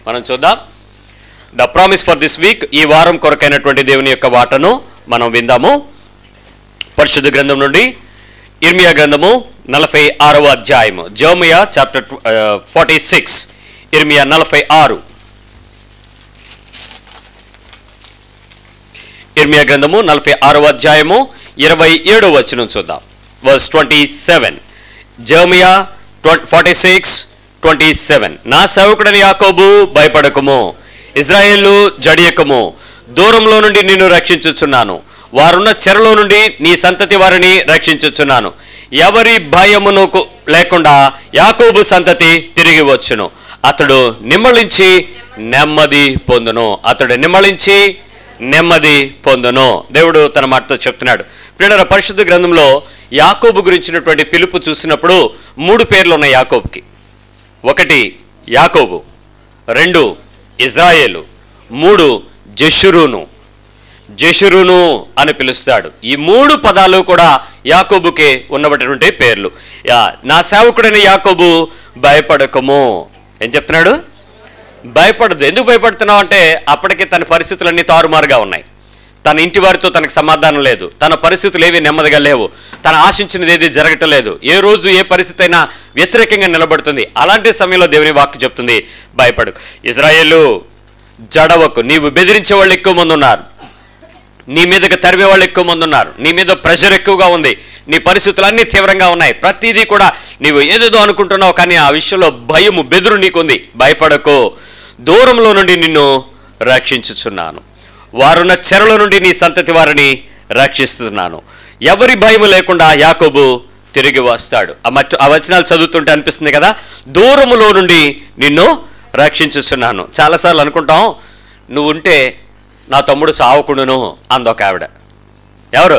మనం చూద్దాం the promise for this week ఈ వారం కొరకైనటువంటి దేవుని యొక్క వాటను మనం విందాము పరిశుద్ధ గ్రంథం నుండి ఇర్మియా గ్రంథము నలభై ఆరవ అధ్యాయము జోమియా చాప్టర్ ఫార్టీ సిక్స్ ఇర్మియా నలభై ఆరు ఇర్మియా గ్రంథము నలభై ఆరవ అధ్యాయము ఇరవై ఏడవ వచనం చూద్దాం verse twenty seven Jeremiah forty six twenty seven నా సేవకుడని యాకోబు భయపడకము ఇజ్రాయేలు జడియకము దూరంలో నుండి నిన్ను రక్షించుచున్నాను వారున్న చెరలో నుండి నీ సంతతి వారిని రక్షించుచున్నాను ఎవరి భయమునకు లేకుండా యాకోబు సంతతి తిరిగి వచ్చును అతడు నిమ్మళించి నెమ్మది పొందును అతడు నిమ్మళించి నెమ్మది పొందును దేవుడు తన మాటతో చెప్తున్నాడు ప్రియుల పరిశుద్ధ గ్రంథంలో యాకోబు గురించినటువంటి పిలుపు చూసినప్పుడు మూడు పేర్లు ఉన్నాయి యాకోబుకి ఒకటి యాకోబు రెండు ఇజ్రాయేలు మూడు జషురును జషురును అని పిలుస్తాడు ఈ మూడు పదాలు కూడా యాకోబుకే ఉన్నటువంటి పేర్లు యా, నా సేవకుడైన యాకోబు భయపడకము ఏం చెప్తున్నాడు భయపడదు ఎందుకు భయపడుతున్నావు అంటే అప్పటికే తన పరిస్థితులన్నీ తారుమారుగా ఉన్నాయి తన ఇంటి వారితో తనకు సమాధానం లేదు తన పరిస్థితులు ఏవి నెమ్మదిగా లేవు తను ఆశించినది ఏది జరగటం లేదు ఏ రోజు ఏ పరిస్థితి అయినా వ్యతిరేకంగా నిలబడుతుంది అలాంటి సమయంలో దేవుని వాక్కు చెప్తుంది భయపడు ఇజ్రాయేలు జడవకు నీవు బెదిరించే వాళ్ళు ఎక్కువ మంది ఉన్నారు నీ మీదకి తరిమే వాళ్ళు ఎక్కువ మంది ఉన్నారు నీ మీద ప్రెషర్ ఎక్కువగా ఉంది నీ పరిస్థితులు అన్నీ తీవ్రంగా ఉన్నాయి ప్రతిదీ కూడా నీవు ఏదేదో అనుకుంటున్నావు కానీ ఆ విషయంలో భయము బెదురు నీకుంది భయపడకు దూరంలో నుండి నిన్ను రక్షించుచున్నాను వారున్న చెరలో నుండి నీ సంతతి వారిని రక్షిస్తున్నాను ఎవరి భయము లేకుండా యాకోబు తిరిగి వస్తాడు ఆ మట్ ఆ వచనాలు చదువుతుంటే అనిపిస్తుంది కదా దూరములో నుండి నిన్ను రక్షించుచున్నాను చాలాసార్లు అనుకుంటాం నువ్వు ఉంటే నా తమ్ముడు సావకుడును అందొక ఆవిడ ఎవరు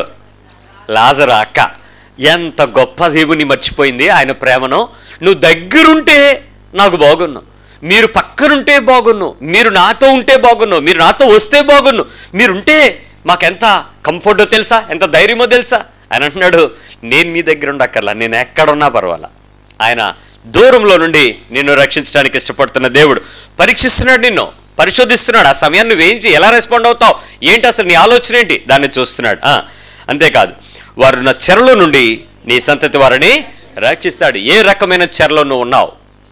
లాజరు అక్క ఎంత గొప్ప దేవుని మర్చిపోయింది ఆయన ప్రేమను నువ్వు దగ్గరుంటే నాకు బాగున్ను మీరు పక్కనుంటే బాగున్ను మీరు నాతో ఉంటే బాగున్ను మీరు నాతో వస్తే బాగున్ను మీరుంటే మాకెంత కంఫర్టో తెలుసా ఎంత ధైర్యమో తెలుసా ఆయన అంటున్నాడు నేను నీ దగ్గర ఉండక్కర్లా నేను ఎక్కడున్నా పర్వాలా ఆయన దూరంలో నుండి నిన్ను రక్షించడానికి ఇష్టపడుతున్న దేవుడు పరీక్షిస్తున్నాడు నిన్ను పరిశోధిస్తున్నాడు ఆ సమయాన్ని నువ్వేంటి ఎలా రెస్పాండ్ అవుతావు ఏంటి అసలు నీ ఆలోచన ఏంటి దాన్ని చూస్తున్నాడు ఆ, అంతేకాదు వారు నా చెరలో నుండి నీ సంతతి వారిని రక్షిస్తాడు ఏ రకమైన చెరలో నువ్వు ఉన్నావు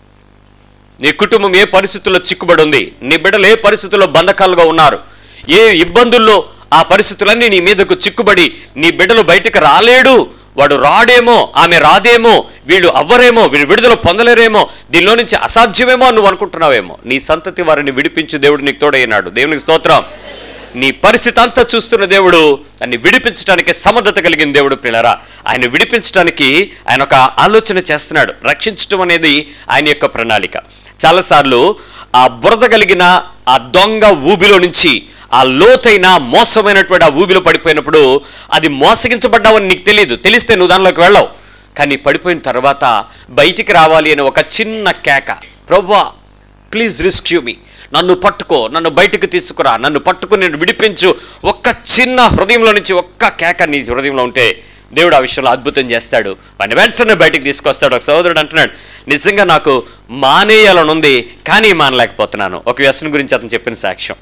నీ కుటుంబం ఏ పరిస్థితుల్లో చిక్కుబడి ఉంది నీ బిడ్డలు ఏ పరిస్థితుల్లో బంధకాలుగా ఉన్నారు ఏ ఇబ్బందుల్లో ఆ పరిస్థితులన్నీ నీ మీదకు చిక్కుబడి నీ బిడ్డలు బయటకు రాలేడు వాడు రాడేమో ఆమె రాదేమో వీళ్ళు అవ్వరేమో వీళ్ళు విడుదల పొందలేరేమో దీనిలో నుంచి అసాధ్యమేమో అని నువ్వు అనుకుంటున్నావేమో నీ సంతతి వారిని విడిపించు దేవుడు నీకు తోడైనాడు దేవునికి స్తోత్రం నీ పరిస్థితి అంతా చూస్తున్న దేవుడు దాన్ని విడిపించడానికి సమర్థత కలిగిన దేవుడు పిల్లరా ఆయన విడిపించడానికి ఆయన ఒక ఆలోచన చేస్తున్నాడు రక్షించడం అనేది ఆయన యొక్క ప్రణాళిక చాలాసార్లు ఆ బురద కలిగిన ఆ దొంగ ఊబిలో నుంచి ఆ లోతైన మోసమైనటువంటి ఆ ఊబిలో పడిపోయినప్పుడు అది మోసగించబడ్డావని నీకు తెలియదు తెలిస్తే నువ్వు దానిలోకి వెళ్ళవు కానీ పడిపోయిన తర్వాత బయటికి రావాలి అనే ఒక చిన్న కేక ప్రవ్వా ప్లీజ్ రిస్క్యూ మీ నన్ను పట్టుకో నన్ను బయటకు తీసుకురా నన్ను పట్టుకుని నేను విడిపించు ఒక్క చిన్న హృదయంలో నుంచి ఒక్క కేక నీ హృదయంలో ఉంటే దేవుడు ఆ విషయంలో అద్భుతం చేస్తాడు వాడిని వెంటనే బయటికి తీసుకొస్తాడు ఒక సోదరుడు అంటున్నాడు నిజంగా నాకు మానేయాలని ఉంది కానీ మానలేకపోతున్నాను ఒక వ్యసనం గురించి అతను చెప్పిన సాక్ష్యం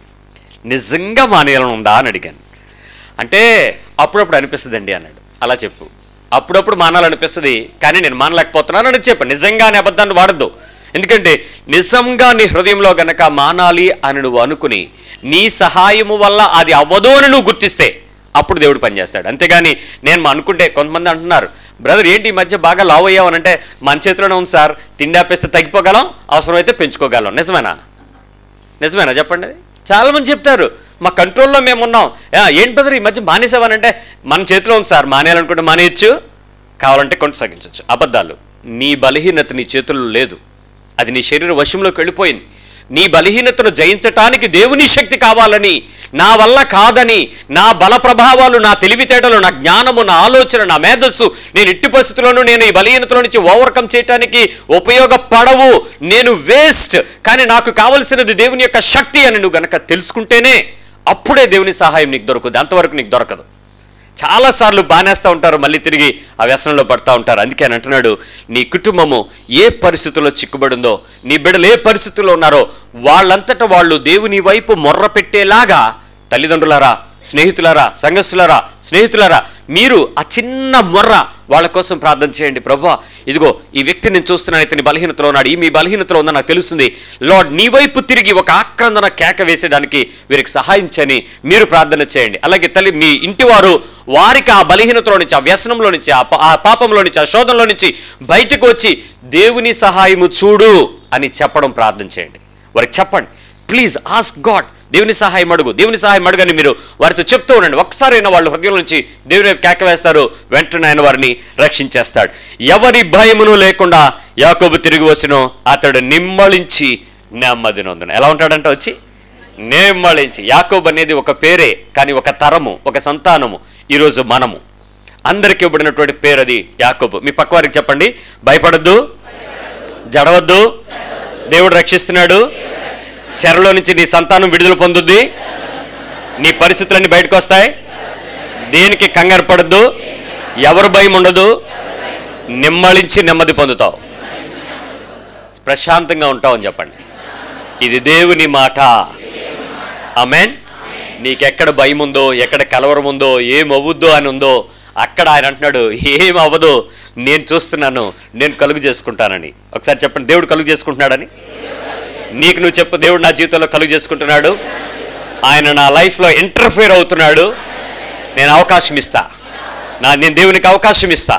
నిజంగా మానేయాలని ఉందా అని అడిగాను అంటే అప్పుడప్పుడు అనిపిస్తుందండి అన్నాడు అలా చెప్పు అప్పుడప్పుడు మానాలనిపిస్తుంది కానీ నేను మానలేకపోతున్నాను అని చెప్పు నిజంగానే అబద్ధాన్ని వాడద్దు ఎందుకంటే నిజంగా నీ హృదయంలో గనక మానాలి అని నువ్వు అనుకుని నీ సహాయము వల్ల అది అవ్వదు అని నువ్వు గుర్తిస్తే అప్పుడు దేవుడు పనిచేస్తాడు అంతేగాని నేను మా అనుకుంటే కొంతమంది అంటున్నారు బ్రదర్ ఏంటి ఈ మధ్య బాగా లావ్ అయ్యావు అని అంటే మన చేతిలోనే ఉంది సార్ తిండి ఆపేస్తే తగ్గిపోగలం అవసరమైతే పెంచుకోగలం నిజమేనా నిజమేనా చెప్పండి అది? చాలా మంది చెప్తారు మా కంట్రోల్లో మేము ఉన్నాం "యా, ఏంటి బ్రదర్ ఈ మధ్య మానేసావనంటే మన చేతిలో ఉంది సార్ మానేయాలనుకుంటే మానేయచ్చు కావాలంటే కొనసాగించవచ్చు అబద్ధాలు నీ బలహీనత నీ చేతుల్లో లేదు అది నీ శరీర వశంలోకి వెళ్ళిపోయింది నీ బలహీనతను జయించటానికి దేవుని శక్తి కావాలని నా వల్ల కాదని నా బల ప్రభావాలు నా తెలివితేటలు నా జ్ఞానము నా ఆలోచన నా మేధస్సు నేను ఎట్టి పరిస్థితుల్లోనూ నేను ఈ బలహీనతలో నుంచి ఓవర్కమ్ చేయటానికి ఉపయోగపడవు నేను వేస్ట్ కానీ నాకు కావలసినది దేవుని యొక్క శక్తి అని నువ్వు గనక తెలుసుకుంటేనే అప్పుడే దేవుని సహాయం నీకు దొరుకుతుంది అంతవరకు నీకు దొరకదు చాలాసార్లు బానేస్తూ ఉంటారు మళ్ళీ తిరిగి ఆ వ్యసనంలో పడతా ఉంటారు అందుకే ఆయన అంటున్నాడు నీ కుటుంబము ఏ పరిస్థితుల్లో చిక్కుబడిందో నీ బిడ్డలు ఏ పరిస్థితుల్లో ఉన్నారో వాళ్ళంతటా వాళ్ళు దేవుని వైపు మొర్ర పెట్టేలాగా తల్లిదండ్రులారా స్నేహితులారా సంఘస్థులారా స్నేహితులారా మీరు ఆ చిన్న మొర్ర వాళ్ళ కోసం ప్రార్థన చేయండి ప్రభా ఇదిగో ఈ వ్యక్తి నేను చూస్తున్నాను ఇతని బలహీనతలో ఉన్నాడు ఈ మీ బలహీనతలో ఉందని నాకు తెలుస్తుంది లార్డ్ నీ వైపు తిరిగి ఒక ఆక్రందన కేక వేసేయడానికి వీరికి సహాయించని మీరు ప్రార్థన చేయండి అలాగే తల్లి మీ ఇంటి వారు వారికి ఆ బలహీనతలో నుంచి ఆ వ్యసనంలో నుంచి ఆ పా- ఆ పాపంలో నుంచి ఆ శోధనలో నుంచి బయటకు వచ్చి దేవుని సహాయము చూడు అని చెప్పడం ప్రార్థన చేయండి వారికి చెప్పండి ప్లీజ్ ఆస్క్ గాడ్ దేవుని సహాయం అడుగు దేవుని సహాయం అడుగని మీరు వారితో చెప్తూ ఉండండి ఒక్కసారైనా వాళ్ళు హృదయం నుంచి దేవుని వైపు కేక వేస్తారు వెంటనే ఆయన వారిని రక్షించేస్తాడు ఎవరి భయమును లేకుండా యాకోబు తిరిగి వచ్చును అతడు నిమ్మళించి నెమ్మది నొందును ఎలా ఉంటాడంట వచ్చి నిమ్మళించి యాకోబు అనేది ఒక పేరే కానీ ఒక తరము ఒక సంతానము ఈరోజు మనము అందరికి ఇవ్వబడినటువంటి పేరు అది యాకోబు మీ పక్క వారికి చెప్పండి భయపడద్దు జడవద్దు దేవుడు రక్షిస్తున్నాడు చెరలో నుంచి నీ సంతానం విడుదల పొందుద్ది నీ పరిస్థితులన్నీ బయటకు వస్తాయి దేనికి కంగారు పడద్దు ఎవరు భయం ఉండదు నిమ్మళించి నెమ్మది పొందుతావు ప్రశాంతంగా ఉంటావు అని చెప్పండి ఇది దేవుని మాట ఆమెన్ నీకెక్కడ భయం ఉందో ఎక్కడ కలవరం ఉందో ఏం అవ్వద్దో అని ఉందో అక్కడ ఆయన అంటున్నాడు ఏం అవ్వదు నేను చూస్తున్నాను నేను కలుగు చేసుకుంటానని ఒకసారి చెప్పండి దేవుడు కలుగు చేసుకుంటున్నాడని నీకు నువ్వు చెప్పు దేవుడు నా జీవితంలో కలుగు చేసుకుంటున్నాడు ఆయన నా లైఫ్లో ఇంటర్ఫియర్ అవుతున్నాడు నేను అవకాశం ఇస్తా నా నేను దేవునికి అవకాశం ఇస్తా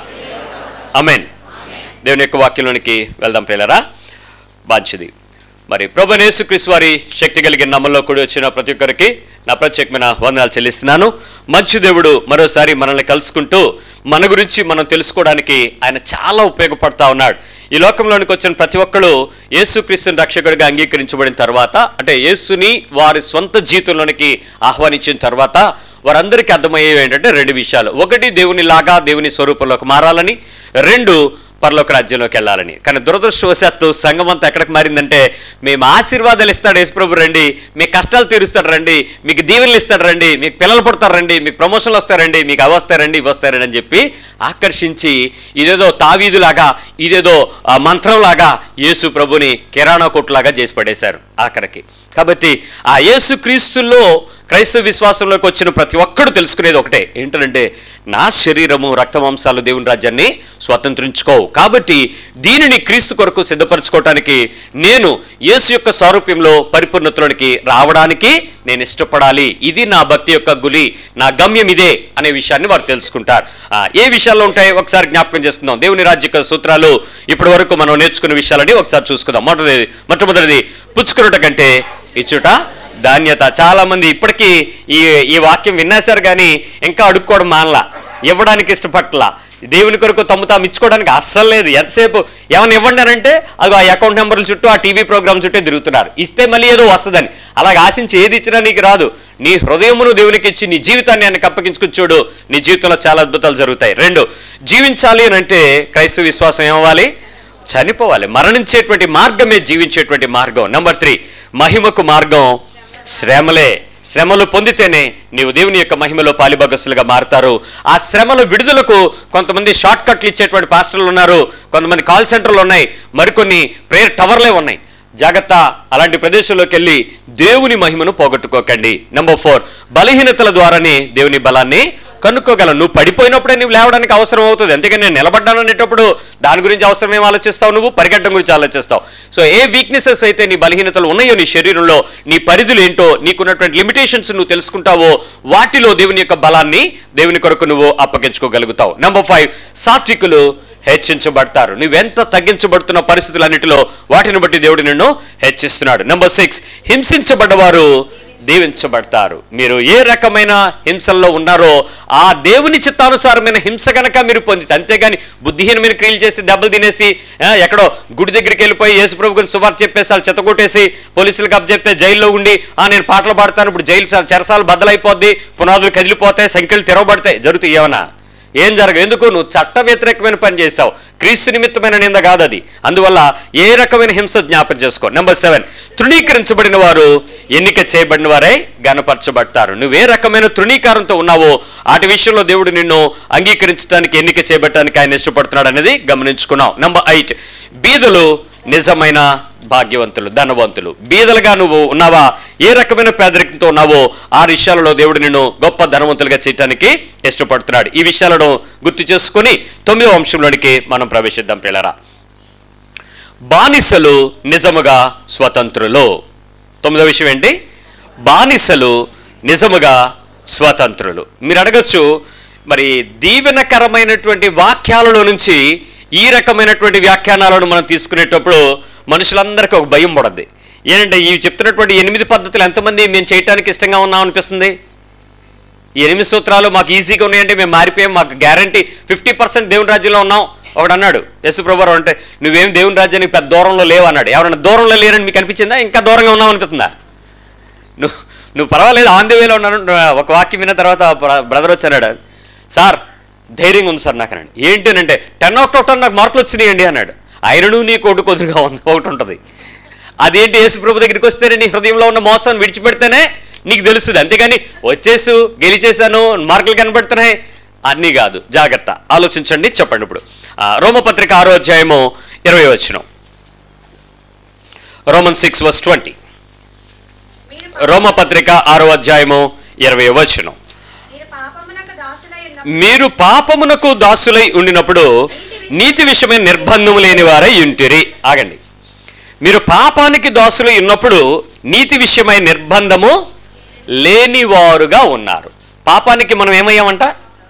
అమెన్ దేవుని యొక్క వాక్యంలోనికి వెళ్దాం ప్రియులరా మంచిది మరి ప్రభు యేసుక్రీస్తు వారి శక్తి కలిగిన నమ్మల్లో కూడి వచ్చిన ప్రతి ఒక్కరికి నా ప్రత్యేకమైన వందనాలు చెల్లిస్తున్నాను మంచు దేవుడు మరోసారి మనల్ని కలుసుకుంటూ మన గురించి మనం తెలుసుకోవడానికి ఆయన చాలా ఉపయోగపడతా ఉన్నాడు ఈ లోకంలోనికి వచ్చిన ప్రతి ఒక్కరు యేసుక్రీస్తుని రక్షకుడిగా అంగీకరించబడిన తర్వాత అంటే యేసుని వారి సొంత జీవితంలోనికి ఆహ్వానించిన తర్వాత వారందరికీ అర్థమయ్యేవి ఏంటంటే రెండు విషయాలు ఒకటి దేవుని లాగా దేవుని స్వరూపంలోకి మారాలని రెండు పరలోక రాజ్యంలోకి వెళ్ళాలని కానీ దురదృష్టవశాత్తు సంఘం అంతా ఎక్కడికి మారిందంటే మేము ఆశీర్వాదాలు ఇస్తాడు యేసుప్రభు రండి మీ కష్టాలు తీరుస్తాడు రండి మీకు దీవెనలు ఇస్తాడు రండి మీకు పిల్లలు పుడతారు రండి మీకు ప్రమోషన్లు వస్తారండి మీకు అవి వస్తారండి ఇవి వస్తారండి అని చెప్పి ఆకర్షించి ఇదేదో తావీదులాగా ఇదేదో ఆ, మంత్రంలాగా యేసు ప్రభుని కిరాణా కొట్టులాగా చేసి పడేశారు ఆఖరికి కాబట్టి ఆ యేసు క్రీస్తుల్లో క్రైస్తవ విశ్వాసంలోకి వచ్చిన ప్రతి ఒక్కడు తెలుసుకునేది ఒకటే ఏంటంటే నా శరీరము రక్తమాంసాలు దేవుని రాజ్యాన్ని స్వతంత్రించుకోవు కాబట్టి దీనిని క్రీస్తు కొరకు సిద్ధపరచుకోవటానికి నేను యేసు యొక్క సారూప్యంలో పరిపూర్ణతలోనికి రావడానికి నేను ఇష్టపడాలి ఇది నా భక్తి యొక్క గులి నా గమ్యం ఇదే అనే విషయాన్ని వారు తెలుసుకుంటారు ఆ, ఏ విషయాల్లో ఉంటాయి ఒకసారి జ్ఞాపకం చేసుకుందాం దేవుని రాజ్య యొక్క సూత్రాలు ఇప్పటి వరకు మనం నేర్చుకున్న విషయాలని ఒకసారి చూసుకుందాం మొదటిది మొట్టమొదటిది పుచ్చుకున్నట కంటే ఇచ్చుట ధాన్యత చాలా మంది ఇప్పటికీ ఈ ఈ వాక్యం వినేశారు కానీ ఇంకా అడుక్కోవడం మానలా ఇవ్వడానికి ఇష్టపట్ల దేవుని కొరకు తమ్ము తాము ఇచ్చుకోవడానికి అస్సలు లేదు ఎంతసేపు ఏమైనా ఇవ్వండి అని అంటే అది ఆ అకౌంట్ నెంబర్ల చుట్టూ ఆ టీవీ ప్రోగ్రామ్ చుట్టూ తిరుగుతున్నారు ఇస్తే మళ్ళీ ఏదో వస్తుందని అలాగే ఆశించి ఏది ఇచ్చినా నీకు రాదు నీ హృదయమును దేవునికి ఇచ్చి నీ జీవితాన్ని ఆయనకు అప్పగించుకుని చూడు నీ జీవితంలో చాలా అద్భుతాలు జరుగుతాయి రెండు జీవించాలి అని అంటే క్రైస్తవ విశ్వాసం ఏమవ్వాలి చనిపోవాలి మరణించేటువంటి మార్గమే జీవించేటువంటి మార్గం నెంబర్ త్రీ మహిమకు మార్గం శ్రమలే శ్రమలు పొందితేనే నీవు దేవుని యొక్క మహిమలో పాలిభాగస్సులుగా మారుతారు ఆ శ్రమల విడుదలకు కొంతమంది షార్ట్ కట్లు ఇచ్చేటువంటి పాస్టర్లు ఉన్నారు కొంతమంది కాల్ సెంటర్లు ఉన్నాయి మరికొన్ని ప్రేయర్ టవర్లే ఉన్నాయి జాగ్రత్త అలాంటి ప్రదేశంలోకి వెళ్ళి దేవుని మహిమను పోగొట్టుకోకండి నెంబర్ ఫోర్ బలహీనతల ద్వారానే దేవుని బలాన్ని కనుక్కోగలం నువ్వు పడిపోయినప్పుడే నువ్వు లేవడానికి అవసరం అవుతుంది అంతేగాని నేను నిలబడ్డాను అనేటప్పుడు దాని గురించి అవసరం ఏం ఆలోచిస్తావు నువ్వు పరిగెట్టడం గురించి ఆలోచిస్తావు సో ఏ వీక్నెసెస్ అయితే నీ బలహీనతలు ఉన్నాయో నీ శరీరంలో నీ పరిధులు ఏంటో నీకున్నటువంటి లిమిటేషన్స్ నువ్వు తెలుసుకుంటావో వాటిలో దేవుని యొక్క బలాన్ని దేవుని కొరకు నువ్వు అప్పగించుకోగలుగుతావు నెంబర్ ఫైవ్ సాత్వికులు హెచ్చించబడతారు నువ్వెంత తగ్గించబడుతున్న పరిస్థితులన్నిటిలో వాటిని బట్టి దేవుడు నిన్ను హెచ్చిస్తున్నాడు నెంబర్ సిక్స్ హింసించబడ్డవారు దీవించబడతారు మీరు ఏ రకమైన హింసల్లో ఉన్నారో ఆ దేవుని చిత్తానుసారమైన హింస గనక మీరు పొందితే అంతేగాని బుద్ధిహీనమైన క్రియలు చేసి దెబ్బలు తినేసి ఆ, ఎక్కడో గుడి దగ్గరికి వెళ్ళిపోయి యేసుప్రభు గురించి సువార్త చెప్పేసి వాళ్ళు చెత్తగొట్టేసి పోలీసులకు అప్ చెప్తే జైల్లో ఉండి ఆ నేను పాటలు పాడతాను ఇప్పుడు జైలు చ- చెరసాలు బద్దలైపోద్ది పునాదులు కదిలిపోతాయి సంఖ్యలు తెరవబడతాయి జరుగుతాయి ఏమన్నా ఏం జరగదు ఎందుకు నువ్వు చట్ట వ్యతిరేకమైన పని చేశావు క్రీస్తు నిమిత్తమైన నింద కాదు అది అందువల్ల ఏ రకమైన హింస జ్ఞాపం చేసుకో నెంబర్ సెవెన్ తృణీకరించబడిన వారు ఎన్నిక చేయబడిన వారై గనపరచబడతారు నువ్వు ఏ రకమైన తృణీకారంతో ఉన్నావో వాటి విషయంలో దేవుడు నిన్ను అంగీకరించడానికి ఎన్నిక చేయబడటానికి ఆయన ఇష్టపడుతున్నాడు అనేది గమనించుకున్నావు నెంబర్ ఎయిట్ బీదలు నిజమైన భాగ్యవంతులు ధనవంతులు బీదలుగా నువ్వు ఉన్నావా ఏ రకమైన పేదరికంతో ఉన్నావో ఆ విషయాలలో దేవుడు నిన్ను గొప్ప ధనవంతులుగా చేయటానికి ఇష్టపడుతున్నాడు ఈ విషయాలను గుర్తు చేసుకొని తొమ్మిదవ అంశంలోనికి మనం ప్రవేశిద్దాం పిల్లరా బానిసలు నిజముగా స్వతంత్రులు తొమ్మిదవ విషయం ఏంటి బానిసలు నిజముగా స్వతంత్రులు మీరు అడగచ్చు మరి దీవెనకరమైనటువంటి వాక్యాలలో నుంచి ఈ రకమైనటువంటి వ్యాఖ్యానాలను మనం తీసుకునేటప్పుడు మనుషులందరికీ ఒక భయం పడద్ది ఏంటంటే ఇవి చెప్తున్నటువంటి ఎనిమిది పద్ధతులు ఎంతమంది మేము చేయటానికి ఇష్టంగా ఉన్నాం అనిపిస్తుంది ఈ ఎనిమిది సూత్రాలు మాకు ఈజీగా ఉన్నాయంటే మేము మారిపోయాం మాకు గ్యారంటీ ఫిఫ్టీ పర్సెంట్ దేవుని రాజ్యంలో ఉన్నాం ఒకడు అన్నాడు యశుప్రభు అంటే నువ్వేం దేవుని రాజ్యానికి పెద్ద దూరంలో లేవు అన్నాడు ఎవరన్నా దూరంలో లేరని మీకు అనిపించిందా ఇంకా దూరంగా ఉన్నావు అనిపిస్తుందా నువ్వు నువ్వు పర్వాలేదు ఆన్ ది వేలో ఉన్నాను ఒక వాక్యం విన్న తర్వాత బ్రదర్ వచ్చాడు సార్ ధైర్యంగా ఉంది సార్ నాకు అన్నాడు ఏంటి అని అంటే టెన్ అవుట్ ఆఫ్ టెన్ నాకు మార్కులు వచ్చినాయండి అన్నాడు ఆయనను నీ కొడుకు కొద్దిగా ఉంది ఒకటి ఉంటుంది అదేంటి యేసు ప్రభు దగ్గరికి వస్తేనే నీ హృదయంలో ఉన్న మోసాన్ని విడిచిపెడితేనే నీకు తెలుస్తుంది అంతేగాని వచ్చేసు గెలిచేశాను మార్కులు కనబడుతున్నాయి అన్నీ కాదు జాగ్రత్త ఆలోచించండి చెప్పండి ఇప్పుడు ఆ, రోమపత్రిక ఆరో అధ్యాయము ఇరవై వచ్చిన రోమన్ సిక్స్ వర్స్ ట్వంటీ మీరు రోమపత్రిక ఆరో అధ్యాయము ఇరవై వచనం మీరు పాపమునకు దాసులై ఉన్నప్పుడు మీరు పాపమునకు దాసులై ఉండినప్పుడు నీతి విషయమై నిర్బంధం లేని వారై ఉంటిరి ఆగండి మీరు పాపానికి దాసులై ఉన్నప్పుడు నీతి విషయమై నిర్బంధము లేనివారుగా ఉన్నారు పాపానికి మనం ఏమయ్యామంట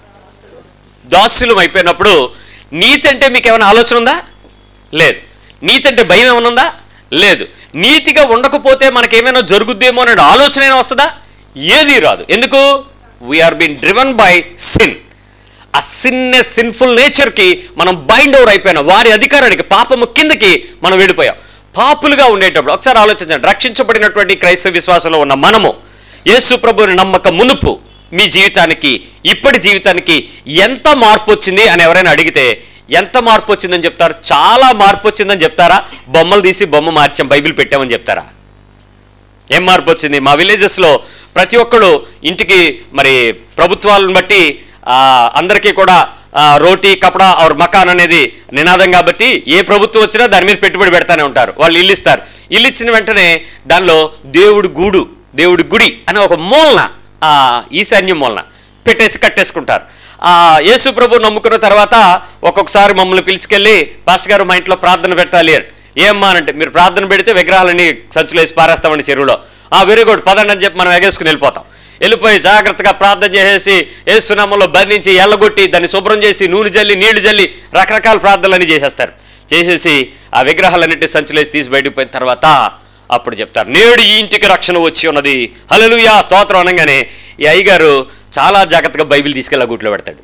దాసులం అయిపోయినప్పుడు నీతి అంటే మీకు ఏమైనా ఆలోచన ఉందా లేదు నీతి అంటే భయం ఏమైనా ఉందా లేదు నీతిగా ఉండకపోతే మనకేమైనా జరుగుద్దేమో అనే ఆలోచన అయినా వస్తుందా ఏది రాదు ఎందుకు we are been driven by sin ఆ సిన్నె సిన్ఫుల్ నేచర్కి మనం బైండ్ ఓవర్ అయిపోయినాం వారి అధికారానికి పాపము కిందకి మనం వెళ్ళిపోయాం పాపులుగా ఉండేటప్పుడు ఒకసారి ఆలోచించండి రక్షించబడినటువంటి క్రైస్తవ విశ్వాసంలో ఉన్న మనము యేసు ప్రభుని నమ్మక మునుపు మీ జీవితానికి ఇప్పటి జీవితానికి ఎంత మార్పు వచ్చింది అని ఎవరైనా అడిగితే ఎంత మార్పు వచ్చిందని చెప్తారు చాలా మార్పు వచ్చిందని చెప్తారా బొమ్మలు తీసి బొమ్మ మార్చాం బైబిల్ పెట్టామని చెప్తారా ఏం మార్పు వచ్చింది మా విలేజెస్లో ప్రతి ఒక్కళ్ళు ఇంటికి మరి ప్రభుత్వాలను బట్టి ఆ, అందరికీ కూడా ఆ, రోటీ కపడా ఆర్ మకాన్ అనేది నినాదం కాబట్టి ఏ ప్రభుత్వం వచ్చినా దాని మీద పెట్టుబడి పెడతానే ఉంటారు వాళ్ళు ఇల్లు ఇస్తారు ఇల్లు ఇచ్చిన వెంటనే దానిలో దేవుడి గూడు దేవుడి గుడి అనే ఒక మూలన ఆ, ఈశాన్యం మూలన పెట్టేసి కట్టేసుకుంటారు ఆ యేసు ప్రభు నమ్ముకున్న తర్వాత ఒక్కొక్కసారి మమ్మల్ని పిలుచుకెళ్ళి పాస్టర్ గారు మా ఇంట్లో ప్రార్థన పెట్టాలి అని ఏమ్మా అంటే మీరు ప్రార్థన పెడితే విగ్రహాలన్నీ సంచులు వేసి పారేస్తామండి చెరువులో ఆ వెరీ గుడ్ పదండి అని చెప్పి మనం ఎగేసుకుని వెళ్ళిపోతాం వెళ్ళిపోయి జాగ్రత్తగా ప్రార్థన చేసేసి ఏసునామంలో బంధించి ఎల్లగొట్టి దాన్ని శుభ్రం చేసి నూనె జల్లి నీళ్లు జల్లి రకరకాల ప్రార్థనలన్నీ చేసేస్తారు చేసేసి ఆ విగ్రహాలన్నింటి సంచులేసి తీసి బయటకు పోయిన తర్వాత అప్పుడు చెప్తారు నేడు ఈ ఇంటికి రక్షణ వచ్చి ఉన్నది హల్లెలూయా స్తోత్రం అనగానే ఈ అయ్యగారు చాలా జాగ్రత్తగా బైబిల్ తీసుకెళ్ళి ఆ గుట్లో పెడతాడు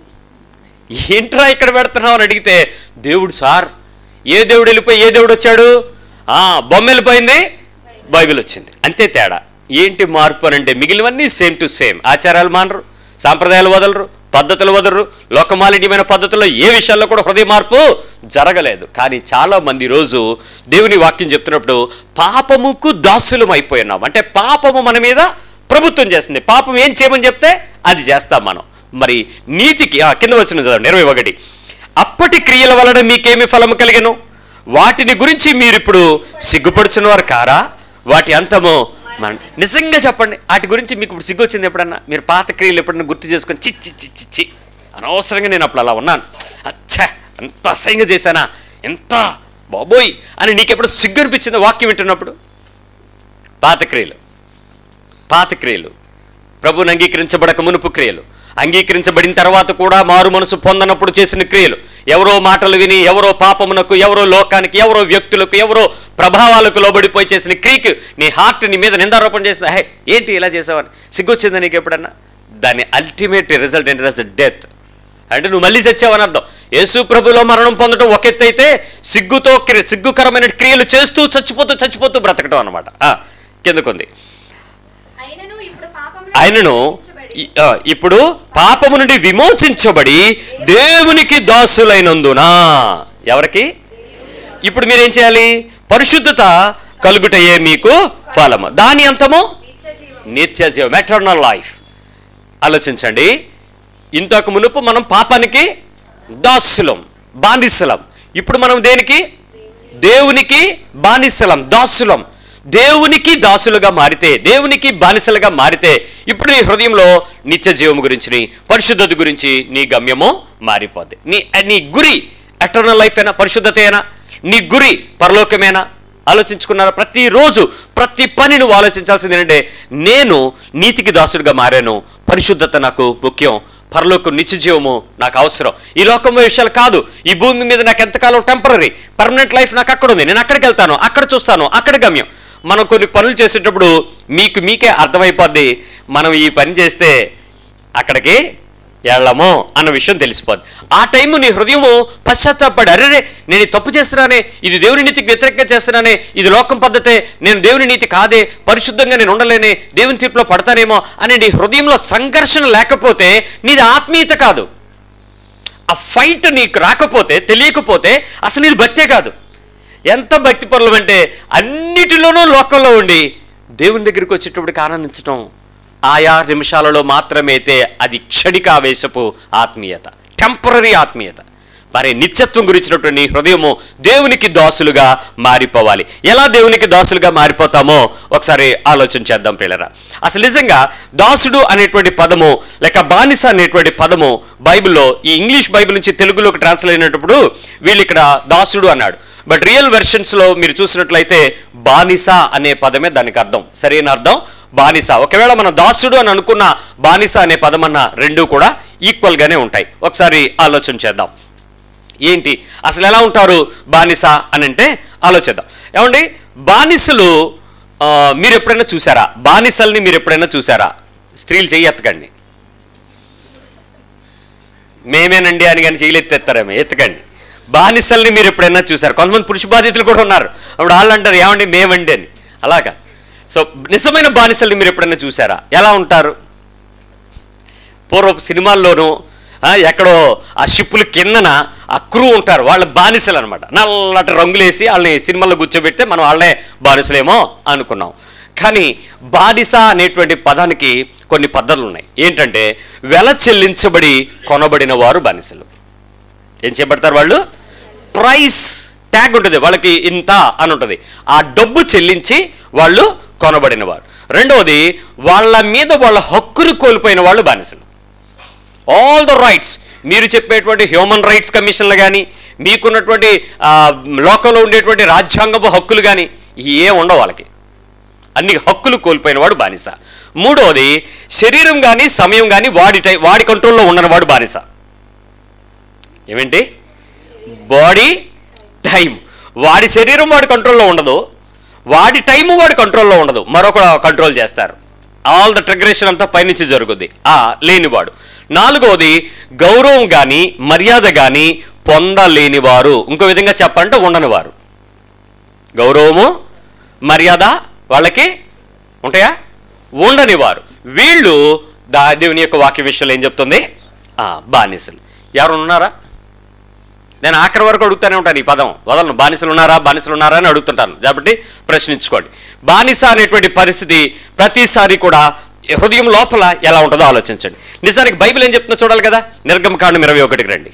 ఏంట్రా ఇక్కడ పెడుతున్నావు అని అడిగితే దేవుడు సార్ ఏ దేవుడు వెళ్ళిపోయి ఏ దేవుడు వచ్చాడు ఆ బొమ్మ వెళ్ళిపోయింది బైబిల్ వచ్చింది అంతే తేడా ఏంటి మార్పు అని అంటే మిగిలినవన్నీ సేమ్ టు సేమ్ ఆచారాలు మానరు సాంప్రదాయాలు వదలరు పద్ధతులు వదలరు లోకమాలిన్యమైన పద్ధతుల్లో ఏ విషయాల్లో కూడా హృదయ మార్పు జరగలేదు కానీ చాలా మంది రోజు దేవుని వాక్యం చెప్తున్నప్పుడు పాపముకు దాసులం అయిపోయినాం అంటే పాపము మన మీద ప్రభుత్వం చేస్తుంది పాపం ఏం చేయమని చెప్తే అది చేస్తాం మనం మరి నీతికి ఆ, కింద వచ్చిన చదవండి ఇరవై ఒకటి అప్పటి క్రియల వలన మీకేమి ఫలము కలిగెను వాటిని గురించి మీరు ఇప్పుడు సిగ్గుపడుచున్నవారు కారా వాటి అంతము మన నిజంగా చెప్పండి వాటి గురించి మీకు ఇప్పుడు సిగ్గు వచ్చింది ఎప్పుడన్నా మీరు పాత క్రియలు ఎప్పుడన్నా గుర్తు చేసుకొని చిచ్చి చిచ్చి చి అనవసరంగా నేను అప్పుడు అలా ఉన్నాను అచ్చా ఎంత అసహ్యంగా చేశానా ఎంత బాబోయ్ అని నీకెప్పుడు సిగ్గు అనిపించింది వాక్యం వింటున్నప్పుడు పాత క్రియలు పాత క్రియలు ప్రభుని అంగీకరించబడక మునుపు క్రియలు అంగీకరించబడిన తర్వాత కూడా మారు మనసు పొందనప్పుడు చేసిన క్రియలు ఎవరో మాటలు విని ఎవరో పాపమునకు ఎవరో లోకానికి ఎవరో వ్యక్తులకు ఎవరో ప్రభావాలకు లోబడిపోయి చేసిన క్రియకి నీ హార్ట్ నీ మీద నిందారోపణ చేసిన హే ఏంటి ఇలా చేసావని సిగ్గొచ్చిందా నీకు ఎప్పుడన్నా దాని అల్టిమేట్ రిజల్ట్ ఏంటి దట్స్ డెత్ అంటే నువ్వు మళ్ళీ చచ్చావని అర్థం యేసు ప్రభులో మరణం పొందడం ఒక ఎత్తు అయితే సిగ్గుతో క్రి- సిగ్గుకరమైన క్రియలు చేస్తూ చచ్చిపోతూ చచ్చిపోతూ బ్రతకడం అనమాట కిందకుంది అయినను ఇప్పుడు పాపములో ఆయనను శిక్షించబడి ఇ- ఆ, ఇప్పుడు పాపము నుండి విమోచించబడి దేవునికి దాసులైనందున ఎవరికి ఇప్పుడు మీరేం చేయాలి పరిశుద్ధత కలుగుటయే మీకు ఫలము దాని అంతము నిత్య జీవం నిత్య జీవం ఎటర్నల్ లైఫ్ ఆలోచించండి ఇంతకు మునుపు మనం పాపానికి దాసులం బానిసలం ఇప్పుడు మనం దేనికి దేవునికి బానిసలం దాసులం దేవునికి దాసులుగా మారితే దేవునికి బానిసలుగా మారితే ఇప్పుడు నీ హృదయంలో నిత్య జీవం గురించి నీ పరిశుద్ధత గురించి నీ గమ్యము మారిపోద్ది నీ నీ గురి ఎటర్నల్ లైఫ్ అయినా పరిశుద్ధత అయినా నీ గురి పరలోకమేనా ఆలోచించుకున్నారా ప్రతిరోజు ప్రతి పని నువ్వు ఆలోచించాల్సింది ఏంటంటే నేను నీతికి దాసుడిగా మారాను పరిశుద్ధత నాకు ముఖ్యం పరలోకం నిత్య జీవము నాకు అవసరం ఈ లోకం విషయాలు కాదు ఈ భూమి మీద నాకు ఎంతకాలం టెంపరీ పర్మనెంట్ లైఫ్ నాకు అక్కడ ఉంది నేను అక్కడికి వెళ్తాను అక్కడ చూస్తాను అక్కడ గమ్యం మనం కొన్ని పనులు చేసేటప్పుడు మీకు మీకే అర్థమైపోద్ది మనం ఈ పని చేస్తే అక్కడికి వెళ్ళము అన్న విషయం తెలిసిపోద్ది ఆ టైము నీ హృదయము పశ్చాత్తాపడి అరే నేను ఈ తప్పు చేస్తున్నానే ఇది దేవుని నీతికి వ్యతిరేకంగా చేస్తున్నానే ఇది లోకం పద్ధతే నేను దేవుని నీతి కాదే పరిశుద్ధంగా నేను ఉండలేనే దేవుని తీర్పులో పడతానేమో అని నీ హృదయంలో సంఘర్షణ లేకపోతే నీది ఆత్మీయత కాదు ఆ ఫైట్ నీకు రాకపోతే తెలియకపోతే అసలు నీది భక్తే కాదు ఎంత భక్తి పనులు అంటే అన్నిటిలోనూ లోకంలో ఉండి దేవుని దగ్గరికి వచ్చేటప్పటికి ఆనందించడం ఆయా నిమిషాలలో మాత్రమే అయితే అది క్షణికావేశపు ఆత్మీయత టెంపరీ ఆత్మీయత మరి నిత్యత్వం గురించినటువంటి నీ హృదయము దేవునికి దాసులుగా మారిపోవాలి ఎలా దేవునికి దాసులుగా మారిపోతామో ఒకసారి ఆలోచన చేద్దాం పిల్లరా అసలు నిజంగా దాసుడు అనేటువంటి పదము లేక బానిస అనేటువంటి పదము బైబిల్లో ఈ ఇంగ్లీష్ బైబిల్ నుంచి తెలుగులోకి ట్రాన్స్లేట్ అయినప్పుడు వీళ్ళు ఇక్కడ దాసుడు అన్నాడు బట్ రియల్ వెర్షన్స్లో మీరు చూసినట్లయితే బానిస అనే పదమే దానికి అర్థం సరైన అర్థం బానిస ఒకవేళ మనం దాసుడు అని అనుకున్న బానిస అనే పదమన్న రెండు కూడా ఈక్వల్గానే ఉంటాయి ఒకసారి ఆలోచన చేద్దాం ఏంటి అసలు ఎలా ఉంటారు బానిస అని అంటే ఆలోచిద్దాం ఏమండి బానిసలు ఆ, మీరు ఎప్పుడైనా చూసారా బానిసల్ని మీరు ఎప్పుడైనా చూసారా స్త్రీలు చెయ్యి ఎత్తకండి మేమేనండి అని కానీ చేయలెత్తేస్తారేమో ఎత్తకండి బానిసల్ని మీరు ఎప్పుడైనా చూసారు కొంతమంది పురుష బాధితులు కూడా ఉన్నారు అప్పుడు వాళ్ళు అంటారు ఏమండి మేమండి అని అలాగా సో నిజమైన బానిసల్ని మీరు ఎప్పుడైనా చూసారా ఎలా ఉంటారు పూర్వపు సినిమాల్లోనూ ఆ, ఎక్కడో ఆ షిప్పుల కిందన ఆ క్రూ ఉంటారు వాళ్ళ బానిసలు అనమాట నల్లటి రంగులేసి వాళ్ళని సినిమాలో కూర్చోబెడితే మనం వాళ్ళే బానిసలేమో అనుకున్నాం కానీ బానిస అనేటువంటి పదానికి కొన్ని పద్ధతులు ఉన్నాయి ఏంటంటే వెల చెల్లించబడి కొనబడిన వారు బానిసలు ఏం చేయబడతారు వాళ్ళు ప్రైస్ ట్యాగ్ ఉంటుంది వాళ్ళకి ఇంత అని ఉంటుంది ఆ డబ్బు చెల్లించి వాళ్ళు కొనబడిన వారు రెండవది వాళ్ళ మీద వాళ్ళ హక్కును కోల్పోయిన వాళ్ళు బానిసలు ఆల్ ద రైట్స్ మీరు చెప్పేటువంటి హ్యూమన్ రైట్స్ కమిషన్లు కానీ మీకున్నటువంటి ఆ, లోకంలో ఉండేటువంటి రాజ్యాంగపు హక్కులు కానీ ఏ ఉండవు వాళ్ళకి అన్ని హక్కులు కోల్పోయిన వాడు బానిస మూడవది శరీరం కానీ సమయం కానీ వాడి టై వాడి కంట్రోల్లో ఉండనివాడు బానిస ఏమేంటి బాడీ టైం వాడి శరీరం వాడి కంట్రోల్లో ఉండదు వాడి టైము వాడి కంట్రోల్లో ఉండదు మరొక కంట్రోల్ చేస్తారు ఆల్ ద ట్రిగరేషన్ అంతా పైనుంచి జరుగుద్ది ఆ లేనివాడు నాలుగవది గౌరవం కానీ మర్యాద కానీ పొందలేనివారు ఇంకో విధంగా చెప్పాలంటే ఉండనివారు గౌరవము మర్యాద వాళ్ళకి ఉంటాయా ఉండనివారు వీళ్ళు దా దేవుని యొక్క వాక్య విషయంలో ఏం చెప్తుంది ఆ, బానిసలు ఎవరు ఉన్నారా నేను ఆఖరి వరకు అడుగుతూనే ఉంటాను ఈ పదం వదలను బానిసలు ఉన్నారా బానిసలు ఉన్నారా అని అడుగుతుంటాను కాబట్టి ప్రశ్నించుకోండి బానిస అనేటువంటి పరిస్థితి ప్రతిసారి కూడా హృదయం లోపల ఎలా ఉంటుందో ఆలోచించండి నిజానికి బైబిల్ ఏం చెప్తుందో చూడాలి కదా నిర్గమకాండం ఇరవై ఒకటికి రండి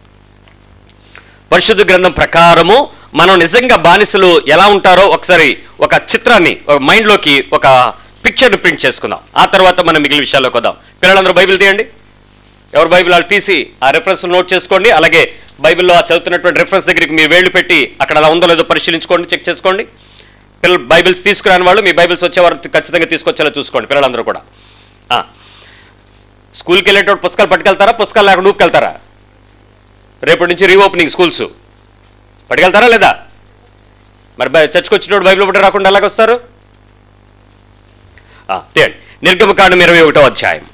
పరిశుద్ధ గ్రంథం ప్రకారము మనం నిజంగా బానిసలు ఎలా ఉంటారో ఒకసారి ఒక చిత్రాన్ని ఒక మైండ్లోకి ఒక పిక్చర్ని ప్రింట్ చేసుకుందాం ఆ తర్వాత మనం మిగిలిన విషయాల్లోకి వద్దాం పిల్లలందరూ బైబిల్ తీయండి ఎవరు బైబిల్ వాళ్ళు తీసి ఆ రెఫరెన్స్ నోట్ చేసుకోండి అలాగే బైబిల్లో ఆ చదువుతున్నటువంటి రెఫరెన్స్ దగ్గరికి మీరు వేళ్ళు పెట్టి అక్కడ అలా ఉందో లేదో పరిశీలించుకోండి చెక్ చేసుకోండి పిల్లలు బైబిల్స్ తీసుకురాని వాళ్ళు మీ బైబిల్స్ వచ్చేవారు ఖచ్చితంగా తీసుకొచ్చేలా చూసుకోండి పిల్లలందరూ కూడా ఆ. స్కూల్కి వెళ్ళేటప్పుడు పుస్తకాలు పట్టుకెళ్తారా పుస్తకాలు లేకుండా ఊపుకెళ్తారా రేపటి నుంచి రీఓపెనింగ్ స్కూల్స్ పట్టుకెళ్తారా లేదా మరి బై- చర్చ్కి వచ్చినప్పుడు బైబిల్ పట్టు రాకుండా ఎలాగొస్తారు ఆ, తేండి నిర్గమకాండం ఇరవై ఒకటో అధ్యాయం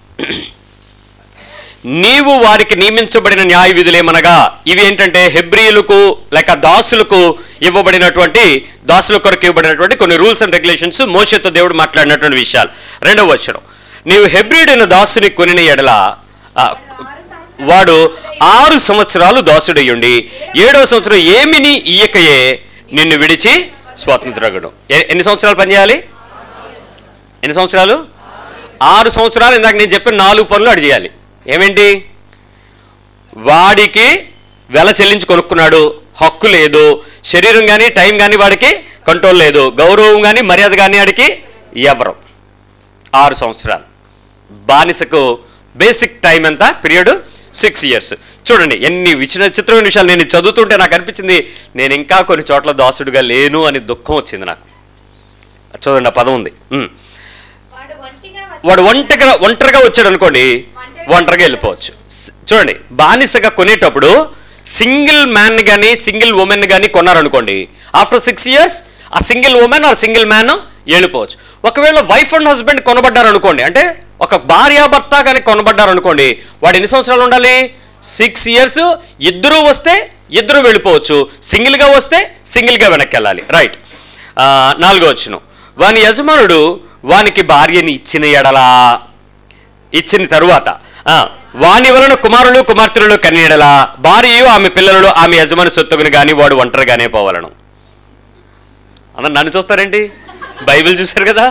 నీవు వారికి నియమించబడిన న్యాయ విధులేమనగా ఇవి ఏంటంటే హెబ్రియులకు లేక దాసులకు ఇవ్వబడినటువంటి దాసుల కొరకు ఇవ్వబడినటువంటి కొన్ని రూల్స్ అండ్ రెగ్యులేషన్స్ మోషతో దేవుడు మాట్లాడినటువంటి విషయాలు రెండవ వచనం నీవు హెబ్రిడైన దాసుని కొనిన ఎడల ఆ, ఆరు సంవత్సరాలు వాడు ఆరు సంవత్సరాలు దాసుడయ్యుండి ఏడవ సంవత్సరం ఏమిని ఇయ్యకయే నిన్ను విడిచి స్వాతంత్రగడం ఎన్ని సంవత్సరాలు పనిచేయాలి ఎన్ని సంవత్సరాలు ఆరు సంవత్సరాలు ఇందాక నేను చెప్పిన నాలుగు పనులు అడి చేయాలి ఏమేంటి వాడికి వెల చెల్లించి కొనుక్కున్నాడు హక్కు లేదు శరీరం కానీ టైం కానీ వాడికి కంట్రోల్ లేదు గౌరవం కానీ మర్యాద కానీ వాడికి ఎవరు ఆరు సంవత్సరాలు బానిసకు బేసిక్ టైం ఎంత పీరియడ్ సిక్స్ ఇయర్స్ చూడండి ఎన్ని విచిన చిత్రమైన విషయాలు నేను చదువుతుంటే నాకు అనిపించింది నేను ఇంకా కొన్ని చోట్ల దాసుడుగా లేను అని దుఃఖం వచ్చింది నాకు చూడండి ఆ పదం ఉంది ఉమ్. వాడు ఒంటిగా వాడు ఒంటరిగా ఒంటరిగా వచ్చాడు అనుకోండి ఒంటరిగా వెళ్ళిపోవచ్చు స్- చూడండి బానిసగా కొనేటప్పుడు సింగిల్ మ్యాన్ కానీ సింగిల్ ఉమెన్ కానీ కొన్నారనుకోండి ఆఫ్టర్ సిక్స్ ఇయర్స్ ఆ సింగిల్ ఉమెన్ ఆ సింగిల్ మ్యాన్ వెళ్ళిపోవచ్చు ఒకవేళ వైఫ్ అండ్ హస్బెండ్ కొనబడ్డారు అనుకోండి అంటే ఒక భార్యాభర్త కానీ కొనబడ్డారు అనుకోండి వాడు ఎన్ని సంవత్సరాలు ఉండాలి సిక్స్ ఇయర్స్ ఇద్దరు వస్తే ఇద్దరు వెళ్ళిపోవచ్చు సింగిల్గా వస్తే సింగిల్గా వెనక్కి వెళ్ళాలి రైట్ నాలుగో వచ్చిన వాని యజమానుడు వానికి భార్యని ఇచ్చిన ఎడలా ఇచ్చిన తరువాత ఆ, వాని వలన కుమారులు కుమార్తెలు కన్నీడలా భార్యయు ఆమె పిల్లలు ఆమె యజమాని సొత్తుకుని కానీ వాడు ఒంటరిగానే పోవలను అందరు నన్ను చూస్తారేంటి బైబిల్ చూశారు కదా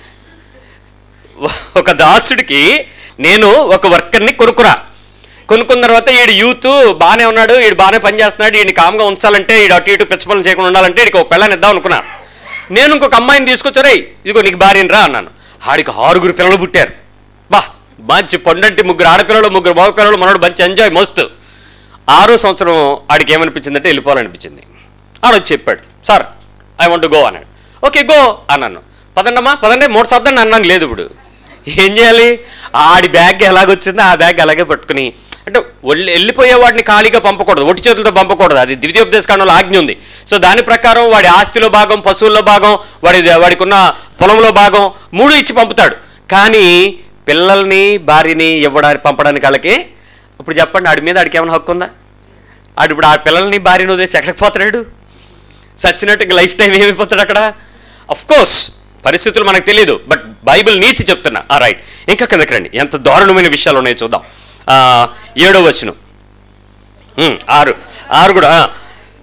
ఒక దాసుడికి నేను ఒక వర్కర్ని కొనుక్కురా కొనుక్కున్న తర్వాత ఈడు యూత్ బాగానే ఉన్నాడు ఈడు బాగానే పనిచేస్తున్నాడు ఈయన కామ్గా ఉంచాలంటే ఈడు అటు ఇటు పిచ్చపనులు చేయకుండా ఉండాలంటే ఈడికి ఒక పిల్లని ఇద్దాం అనుకున్నా నేను ఇంకొక అమ్మాయిని తీసుకొచ్చారే ఇదిగో నీకు భార్యని రా అన్నాను ఆడికి ఆరుగురు పిల్లలు పుట్టారు బా మంచి పొండంటి ముగ్గురు ఆడపిల్లలు ముగ్గురు మగ పిల్లలు మనోడు మంచి ఎంజాయ్ మస్తు ఆరో సంవత్సరం ఆడికి ఏమనిపించిందంటే వెళ్ళిపోవాలనిపించింది ఆడు వచ్చి చెప్పాడు సార్ ఐ వాంట్ గో అన్నాడు ఓకే గో అన్నాను పదండమ్మా పదండి మూడు సర్దండి అన్నాను లేదు ఇప్పుడు ఏం చేయాలి ఆడి బ్యాగ్ ఎలాగొచ్చిందో ఆ బ్యాగ్ అలాగే పట్టుకుని అంటే ఒళ్ళు వెళ్ళిపోయే వాడిని ఖాళీగా పంపకూడదు ఒట్టి చేతులతో పంపకూడదు అది ద్వితీయోపదేశ కాండంలో ఆజ్ఞ ఉంది సో దాని ప్రకారం వాడి ఆస్తిలో భాగం పశువుల్లో భాగం వాడి వాడికి ఉన్న పొలంలో భాగం మూడు ఇచ్చి పంపుతాడు కానీ పిల్లల్ని భార్యని ఇవ్వడానికి పంపడానికి వాళ్ళకి ఇప్పుడు చెప్పండి ఆడి మీద ఆడికి ఏమైనా హక్కు ఉందా ఆడు ఇప్పుడు ఆ పిల్లల్ని భార్యను వదిలేసి ఎక్కడికి పోతున్నాడు సచ్చినట్టు ఇంక లైఫ్ టైం ఏమైపోతాడు అక్కడ అఫ్ కోర్స్ పరిస్థితులు మనకు తెలియదు బట్ బైబిల్ నీతి చెప్తున్నా ఆ రైట్ ఇంకా కిందకి రండి ఎంత దారుణమైన విషయాలు ఉన్నాయో చూద్దాం ఆ, ఏడో వచ్చును ఉమ్, ఆరు ఆరు కూడా ఆ.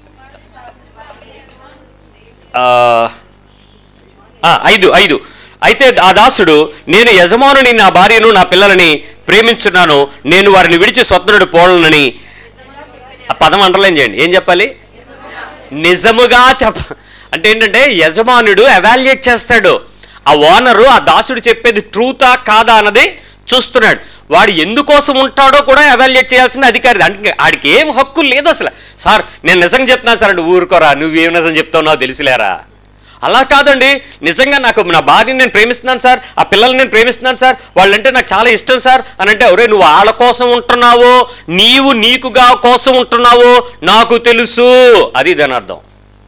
ఆ, ఆ, ఐదు ఐదు అయితే ఆ దాసుడు నేను యజమానుని నా భార్యను నా పిల్లలని ప్రేమించున్నాను నేను వారిని విడిచి స్వతంత్రుడు పోవాలని ఆ పదం అండర్లైన్ చేయండి ఏం చెప్పాలి నిజముగా చెప్ప అంటే ఏంటంటే యజమానుడు ఎవాల్యుయేట్ చేస్తాడు ఆ ఓనరు ఆ దాసుడు చెప్పేది ట్రూతా కాదా అన్నది చూస్తున్నాడు వాడు ఎందుకోసం ఉంటాడో కూడా ఎవాల్యుయేట్ చేయాల్సిన అధికారి అంటే ఆడికి ఏం హక్కు లేదు అసలు సార్ నేను నిజంగా చెప్తున్నాను సార్ అంటే ఊరుకోరా నువ్వేం నిజం చెప్తావు తెలిసిలేరా అలా కాదండి నిజంగా నాకు నా భార్యని నేను ప్రేమిస్తున్నాను సార్ ఆ పిల్లల్ని నేను ప్రేమిస్తున్నాను సార్ వాళ్ళంటే నాకు చాలా ఇష్టం సార్ అని అంటే ఒరే నువ్వు వాళ్ళ కోసం ఉంటున్నావో నీవు నీకుగా కోసం ఉంటున్నావో నాకు తెలుసు అది దాని అర్థం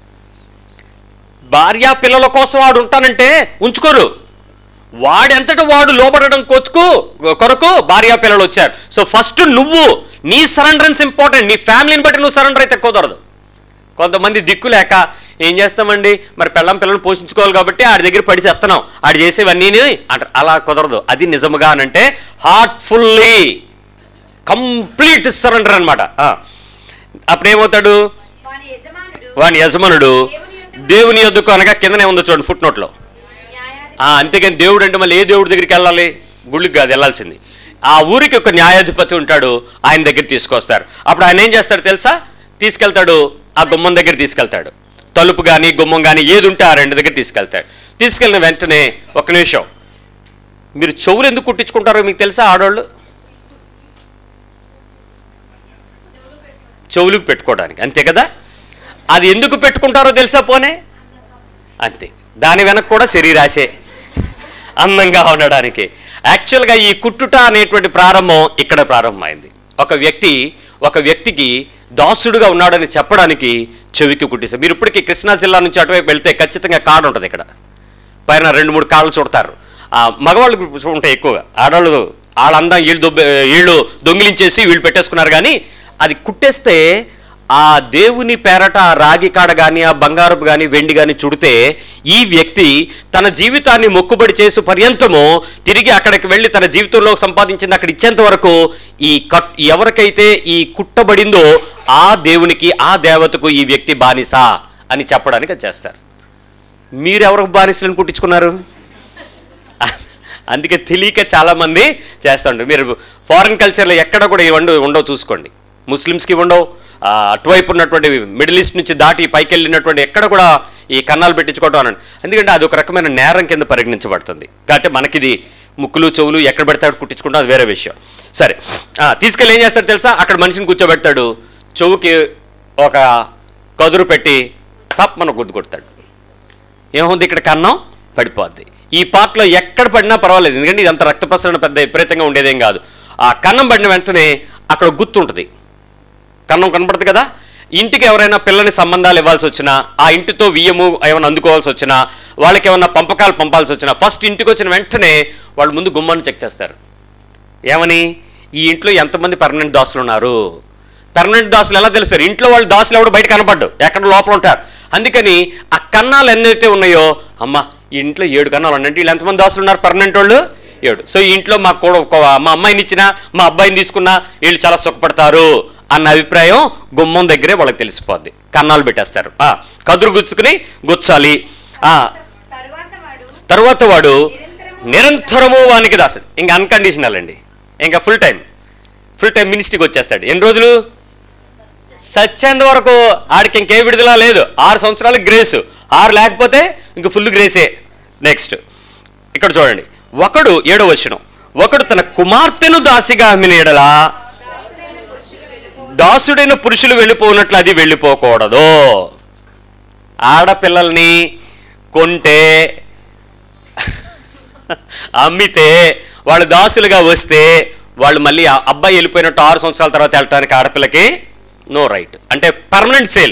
భార్య పిల్లల కోసం వాడు ఉంటానంటే ఉంచుకోరు వాడెంతట వాడు లోబడడం కొచ్చుకు కొరకు భార్య పిల్లలు వచ్చారు సో ఫస్ట్ నువ్వు నీ సరెండరెన్స్ ఇంపార్టెంట్ నీ ఫ్యామిలీని బట్టి నువ్వు సరెండర్ అయితే కుదరదు కొంతమంది దిక్కు లేక ఏం చేస్తామండి మరి పిల్లం పిల్లలు పోషించుకోవాలి కాబట్టి ఆడి దగ్గర పడిచేస్తున్నాం ఆడు చేసేవన్నీ అంటారు అలా కుదరదు అది నిజముగా అనంటే హార్ట్ఫుల్లీ కంప్లీట్ సరెండర్ అనమాట అప్పుడు ఏమవుతాడు వాని యజమానుడు వాని యజమానుడు దేవుని యొద్దకు అనగా కిందనే ఉందో చూడండి ఫుట్ నోట్లో న్యాయాధి ఆ, అంతేగాని దేవుడు అంటే మళ్ళీ ఏ దేవుడి దగ్గరికి వెళ్ళాలి గుళ్ళకి కాదు వెళ్ళాల్సింది ఆ ఊరికి ఒక న్యాయాధిపతి ఉంటాడు ఆయన దగ్గర తీసుకొస్తారు అప్పుడు ఆయన ఏం చేస్తాడు తెలుసా తీసుకెళ్తాడు ఆ గుమ్మం దగ్గర తీసుకెళ్తాడు తలుపు కానీ గుమ్మం కానీ ఏది ఉంటే ఆ రెండు దగ్గర తీసుకెళ్తాడు తీసుకెళ్ళిన వెంటనే ఒక నిమిషం మీరు చెవులు ఎందుకు కుట్టించుకుంటారో మీకు తెలుసా ఆడవాళ్ళు చెవులకు పెట్టుకోవడానికి అంతే కదా అది ఎందుకు పెట్టుకుంటారో తెలుసా పోనే అంతే దాని వెనక కూడా శరీరాశే అందంగా ఉండడానికి యాక్చువల్గా ఈ కుట్టుట అనేటువంటి ప్రారంభం ఇక్కడ ప్రారంభమైంది ఒక వ్యక్తి ఒక వ్యక్తికి దాసుడుగా ఉన్నాడని చెప్పడానికి చెవికి కుట్టిస్తారు మీరు ఇప్పటికీ కృష్ణా జిల్లా నుంచి అటువైపు వెళ్తే ఖచ్చితంగా కాడు ఉంటుంది ఇక్కడ పైన రెండు మూడు కాళ్ళు చూడతారు ఆ మగవాళ్ళు ఉంటాయి ఎక్కువగా ఆడవాళ్ళు వాళ్ళందం వీళ్ళు దొబ్బ వీళ్ళు దొంగిలించేసి వీళ్ళు పెట్టేసుకున్నారు కానీ అది కుట్టేస్తే ఆ దేవుని పేరట ఆ రాగి కాడ కానీ ఆ బంగారపు కానీ వెండి కానీ చుడితే ఈ వ్యక్తి తన జీవితాన్ని మొక్కుబడి చేసు పర్యంతము తిరిగి అక్కడికి వెళ్ళి తన జీవితంలో సంపాదించింది అక్కడ ఇచ్చేంత వరకు ఈ కట్ ఎవరికైతే ఈ కుట్టబడిందో ఆ దేవునికి ఆ దేవతకు ఈ వ్యక్తి బానిస అని చెప్పడానికి అది చేస్తారు మీరు ఎవరికి బానిసలను కుట్టించుకున్నారు అందుకే తెలియక చాలామంది చేస్తుంటారు మీరు ఫారిన్ కల్చర్లో ఎక్కడ కూడా ఇవ్వండి ఉండవు చూసుకోండి ముస్లిమ్స్కి ఉండవు ఆ, అటువైపు ఉన్నటువంటి మిడిల్ ఈస్ట్ నుంచి దాటి పైకి వెళ్ళినటువంటి ఎక్కడ కూడా ఈ కన్నాలు పెట్టించుకోవడం అనండి ఎందుకంటే అది ఒక రకమైన నేరం కింద పరిగణించబడుతుంది కాబట్టి మనకిది ముక్కులు చెవులు ఎక్కడ పెడతాడు కుట్టించుకుంటాం అది వేరే విషయం సరే ఆ, తీసుకెళ్ళి ఏం చేస్తాడు తెలుసా అక్కడ మనిషిని కూర్చోబెడతాడు చెవుకి ఒక కదురు పెట్టి తప్ప మనకు గుర్తు కొడతాడు ఏముంది ఇక్కడ కన్నం పడిపోద్ది ఈ పార్ట్లో ఎక్కడ పడినా పర్వాలేదు ఎందుకంటే ఇదంత రక్త ప్రసరణ పెద్ద విపరీతంగా ఉండేదేం కాదు ఆ కన్నం పడిన వెంటనే అక్కడ గుర్తు ఉంటుంది కన్నం కనపడుతుంది కదా ఇంటికి ఎవరైనా పిల్లని సంబంధాలు ఇవ్వాల్సి వచ్చినా ఆ ఇంటితో వియ్యము ఏమైనా అందుకోవాల్సి వచ్చినా వాళ్ళకి ఏమైనా పంపకాలు పంపాల్సి వచ్చినా ఫస్ట్ ఇంటికి వచ్చిన వెంటనే వాళ్ళు ముందు గుమ్మాన్ని చెక్ చేస్తారు ఏమని ఈ ఇంట్లో ఎంతమంది పర్మనెంట్ దాసులు ఉన్నారు పర్మనెంట్ దాసులు ఎలా తెలుస్తారు ఇంట్లో వాళ్ళు దాసులు ఎవడు బయట కనపడ్డు ఎక్కడ లోపల ఉంటారు అందుకని ఆ కన్నాలు ఎన్నైతే ఉన్నాయో అమ్మ ఈ ఇంట్లో ఏడు కన్నాలు ఉన్నాయి అంటే వీళ్ళు ఎంతమంది దాసులు ఉన్నారు పర్మనెంట్ వాళ్ళు ఏడు సో ఈ ఇంట్లో మాకు కూడా ఒక మా అమ్మాయిని ఇచ్చినా మా అబ్బాయిని తీసుకున్నా వీళ్ళు చాలా సుఖపడతారు అన్న అభిప్రాయం గుమ్మం దగ్గరే వాళ్ళకి తెలిసిపోద్ది కన్నాలు పెట్టేస్తారు ఆ, కదురు గుచ్చుకుని గుచ్చాలి ఆ, తరువాత వాడు తర్వాత వాడు నిరంతరము వానికి దాసుడు ఇంకా అన్కండిషనల్ అండి ఇంకా ఫుల్ టైం ఫుల్ టైం మినిస్ట్రీకి వచ్చేస్తాడు ఎన్ని రోజులు సచ్చేంత వరకు ఆడికి ఇంకే విడుదల లేదు ఆరు సంవత్సరాలకు గ్రేస్ ఆరు లేకపోతే ఇంక ఫుల్ గ్రేసే నెక్స్ట్ ఇక్కడ చూడండి ఒకడు ఏడో వచనం ఒకడు తన కుమార్తెను దాసిగా అమ్మిన ఎడలా దాసుడైన పురుషులు వెళ్ళిపోనట్లు అది వెళ్ళిపోకూడదు ఆడపిల్లల్ని కొంటే అమ్మితే వాళ్ళు దాసులుగా వస్తే వాళ్ళు మళ్ళీ ఆ అబ్బాయి వెళ్ళిపోయినట్టు ఆరు సంవత్సరాల తర్వాత వెళ్ళటానికి ఆడపిల్లకి నో రైట్ అంటే పర్మనెంట్ సేల్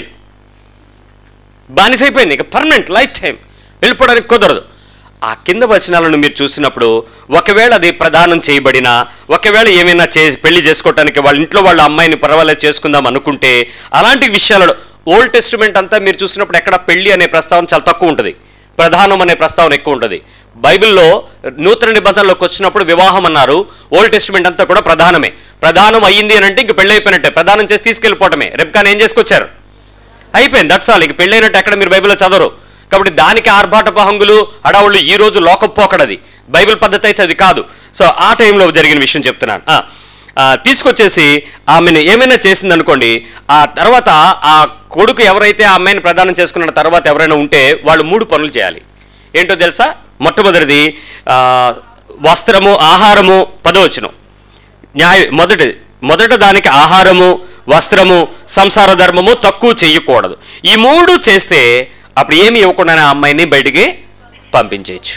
బానిస అయిపోయింది ఇక పర్మనెంట్ లైఫ్ టైం వెళ్ళిపోవడానికి కుదరదు ఆ కింద వచనాలను మీరు చూసినప్పుడు ఒకవేళ అది ప్రదానం చేయబడినా ఒకవేళ ఏమైనా చే పెళ్లి చేసుకోవటానికి వాళ్ళ ఇంట్లో వాళ్ళ అమ్మాయిని పర్వాలేదు చేసుకుందాం అనుకుంటే అలాంటి విషయాలలో ఓల్డ్ టెస్టిమెంట్ అంతా మీరు చూసినప్పుడు ఎక్కడ పెళ్లి అనే ప్రస్తావన చాలా తక్కువ ఉంటుంది ప్రధానం అనే ప్రస్తావన ఎక్కువ ఉంటుంది బైబిల్లో నూతన నిబంధనలోకి వచ్చినప్పుడు వివాహం అన్నారు ఓల్డ్ టెస్టిమెంట్ అంతా కూడా ప్రధానమే ప్రధానం అయ్యింది అని అంటే ఇంక పెళ్ళి అయిపోయినట్టే ప్రధానం చేసి తీసుకెళ్ళిపోవటమే రెబ్కాన్ ఏం చేసుకొచ్చారు అయిపోయింది దట్స్ ఆల్ ఇక పెళ్ళైనట్టు ఎక్కడ మీరు బైబిల్లో చదవరు కాబట్టి దానికి ఆర్భాటపు హంగులు అడవుళ్ళు ఈ రోజు లోకపోకడది బైబిల్ పద్ధతి అయితే అది కాదు సో ఆ టైంలో జరిగిన విషయం చెప్తున్నాను ఆ, ఆ, తీసుకొచ్చేసి ఆమెను ఏమైనా చేసింది అనుకోండి ఆ తర్వాత ఆ కొడుకు ఎవరైతే ఆ అమ్మాయిని ప్రదానం చేసుకున్న తర్వాత ఎవరైనా ఉంటే వాళ్ళు మూడు పనులు చేయాలి ఏంటో తెలుసా మొట్టమొదటిది ఆ, వస్త్రము ఆహారము పదవచనం న్యాయ మొదటి మొదట దానికి ఆహారము వస్త్రము సంసార ధర్మము తక్కువ చేయకూడదు ఈ మూడు చేస్తే అప్పుడు ఏమి ఇవ్వకుండానే ఆ అమ్మాయిని బయటికి పంపించేయచ్చు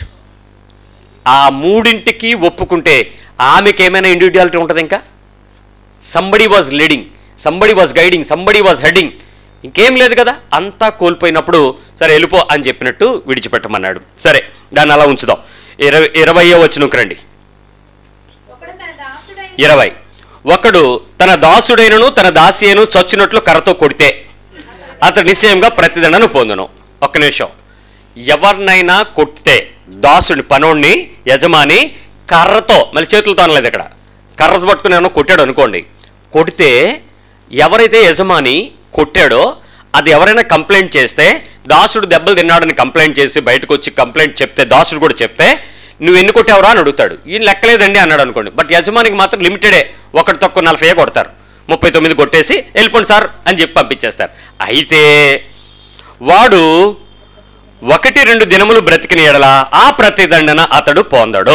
ఆ మూడింటికి ఒప్పుకుంటే ఆమెకి ఏమైనా ఇండివిజువాలిటీ ఉంటుంది ఇంకా somebody was leading somebody was guiding somebody was heading ఇంకేం లేదు కదా అంతా కోల్పోయినప్పుడు సరే వెళ్ళిపో అని చెప్పినట్టు విడిచిపెట్టమన్నాడు సరే దాన్ని అలా ఉంచుదాం ఇరవై ఇరవయో వచ్చినకు రండి ఒకడు తన దాసుడైన ఇరవై ఒకడు తన దాసుడైనను తన దాసియను చచ్చినట్లు కర్రతో కొడితే అతడు నిశ్చయంగా ప్రతిదండను పొందును ఒక్క నిమిషం ఎవరినైనా కొడితే దాసుడి పనోడిని యజమాని కర్రతో మళ్ళీ చేతులతో అనలేదు ఇక్కడ కర్రతో పట్టుకుని ఏమన్నా కొట్టాడు అనుకోండి కొడితే ఎవరైతే యజమాని కొట్టాడో అది ఎవరైనా కంప్లైంట్ చేస్తే దాసుడు దెబ్బలు తిన్నాడని కంప్లైంట్ చేసి బయటకు వచ్చి కంప్లైంట్ చెప్తే దాసుడు కూడా చెప్తే నువ్వు ఎన్ని కొట్టావురా అని అడుగుతాడు ఈయన లెక్కలేదండి అన్నాడు అనుకోండి బట్ యజమానికి మాత్రం లిమిటెడే ఒకటి తక్కువ నలభై కొడతారు ముప్పై తొమ్మిది కొట్టేసి వెళ్ళిపోండి సార్ అని చెప్పి పంపించేస్తారు అయితే వాడు ఒకటి రెండు దినములు బ్రతికిన ఎడల ఆ ప్రతిదండన అతడు పొందడు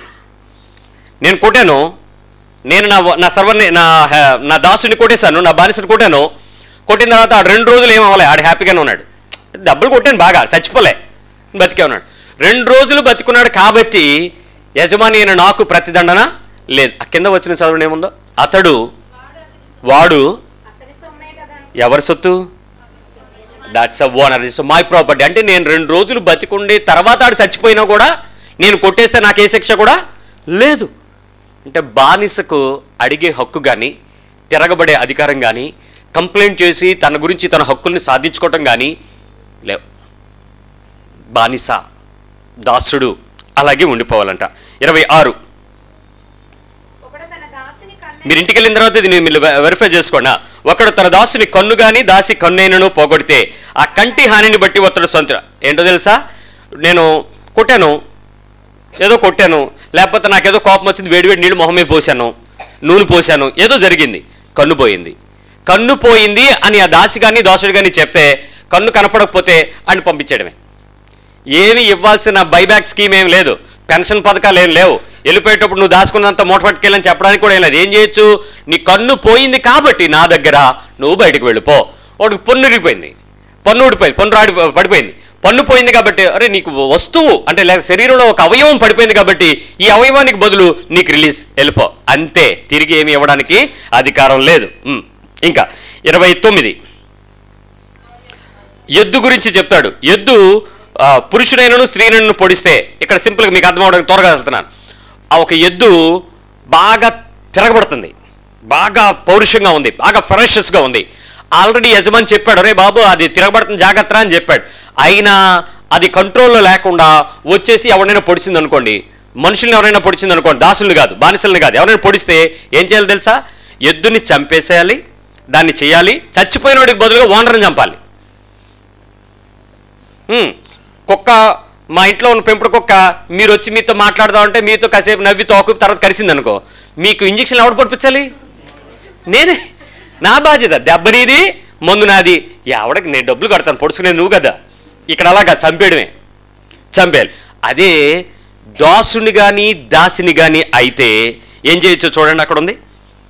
నేను కొట్టాను నేను నా నా సర్వర్ని నా హ- నా దాసుని కొట్టేశాను నా బానిసని కొట్టాను కొట్టిన తర్వాత ఆడు రెండు రోజులు ఏం అవ్వలే ఆడు హ్యాపీగానే ఉన్నాడు డబ్బులు కొట్టాను బాగా చచ్చిపోలే బతికే ఉన్నాడు రెండు రోజులు బతికున్నాడు కాబట్టి యజమాని అయిన నాకు ప్రతిదండన లేదు ఆ కింద వచ్చిన చదువు ఏముందో అతడు వాడు అతని సొమ్మే కదా ఎవరి సొత్తు that's a owner it's my property అంటే నేను రెండు రోజులు బతికుండి తర్వాత ఆడు చచ్చిపోయినా కూడా నేను కొట్టేస్తే నాకు ఏ శిక్ష కూడా లేదు అంటే బానిసకు అడిగే హక్కు కానీ తిరగబడే అధికారం కానీ కంప్లైంట్ చేసి తన గురించి తన హక్కుల్ని సాధించుకోవటం కానీ లేవు బానిస దాసుడు అలాగే ఉండిపోవాలంట ఇరవై ఆరు ఒకడు తన దాసుని కన్నె మీరు ఇంటికి వెళ్ళిన తర్వాత దీన్ని మీరు వెరిఫై చేసుకోండి ఒకడు తన దాసుని కన్ను గాని దాసి కన్నైనను పోగొడితే ఆ కంటి హానిని బట్టి అతడు సొంత ఏంటో తెలుసా నేను కొట్టాను ఏదో కొట్టాను లేకపోతే నాకేదో కోపం వచ్చింది వేడివేడి నీళ్ళు మొహమే పోసాను నూనె పోసాను ఏదో జరిగింది కన్ను పోయింది కన్ను పోయింది అని ఆ దాసి కానీ దోషుడు కానీ చెప్తే కన్ను కనపడకపోతే అని పంపించడమే ఏమి ఇవ్వాల్సిన బైబ్యాక్ స్కీమ్ ఏం లేదు పెన్షన్ పథకాలు ఏం లేవు వెళ్ళిపోయేటప్పుడు నువ్వు దాచుకున్నంత మూట పట్టుకెళ్ళని చెప్పడానికి కూడా ఏం లేదు ఏం చేయొచ్చు నీ కన్ను పోయింది కాబట్టి నా దగ్గర నువ్వు బయటకు వెళ్ళిపో వాడికి పన్ను ఇరిగిపోయింది పన్ను ఊడిపోయింది పన్ను రాడి పడిపోయింది పన్ను పోయింది కాబట్టి అరే నీకు వస్తువు అంటే లేక శరీరంలో ఒక అవయవం పడిపోయింది కాబట్టి ఈ అవయవానికి బదులు నీకు రిలీజ్ వెళ్ళిపో అంతే తిరిగి ఏమి ఇవ్వడానికి అధికారం లేదు ఉమ్. ఇంకా ఇరవై తొమ్మిది ఎద్దు గురించి చెప్తాడు ఎద్దు ఆ, పురుషుడైనను స్త్రీనను పొడిస్తే ఇక్కడ సింపుల్గా మీకు అర్థం అవడానికి త్వరగా వెళ్తున్నాను ఆ ఒక ఎద్దు బాగా తిరగబడుతుంది బాగా పౌరుషంగా ఉంది బాగా ఫెరషియస్గా ఉంది ఆల్రెడీ యజమాని చెప్పాడు రే బాబు అది తిరగబడుతుంది జాగ్రత్త అని చెప్పాడు అయినా అది కంట్రోల్లో లేకుండా వచ్చేసి ఎవరైనా పొడిచింది అనుకోండి మనుషుల్ని ఎవరైనా పొడిచింది అనుకోండి దాసుల్ని కాదు బానిసల్ని కాదు ఎవరైనా పొడిస్తే ఏం చేయాలి తెలుసా ఎద్దుని చంపేసేయాలి దాన్ని చేయాలి చచ్చిపోయిన వాడికి బదులుగా ఓనర్ని చంపాలి ఉమ్, కుక్క మా ఇంట్లో ఉన్న పెంపుడు కుక్క మీరు వచ్చి మీతో మాట్లాడదామంటే మీతో కాసేపు నవ్వి తోకు తర్వాత కలిసింది అనుకో మీకు ఇంజక్షన్ ఎవడు పడిపించాలి నేనే నా బాధ్యత దెబ్బ నీది మందు నాది ఎవడికి నేను డబ్బులు కడతాను పొడుచుకునేది నువ్వు కదా ఇక్కడ అలాగా చంపేయడమే చంపేయాలి అదే దాసుని కానీ దాసిని కానీ అయితే ఏం చేయొచ్చో చూడండి అక్కడ ఉంది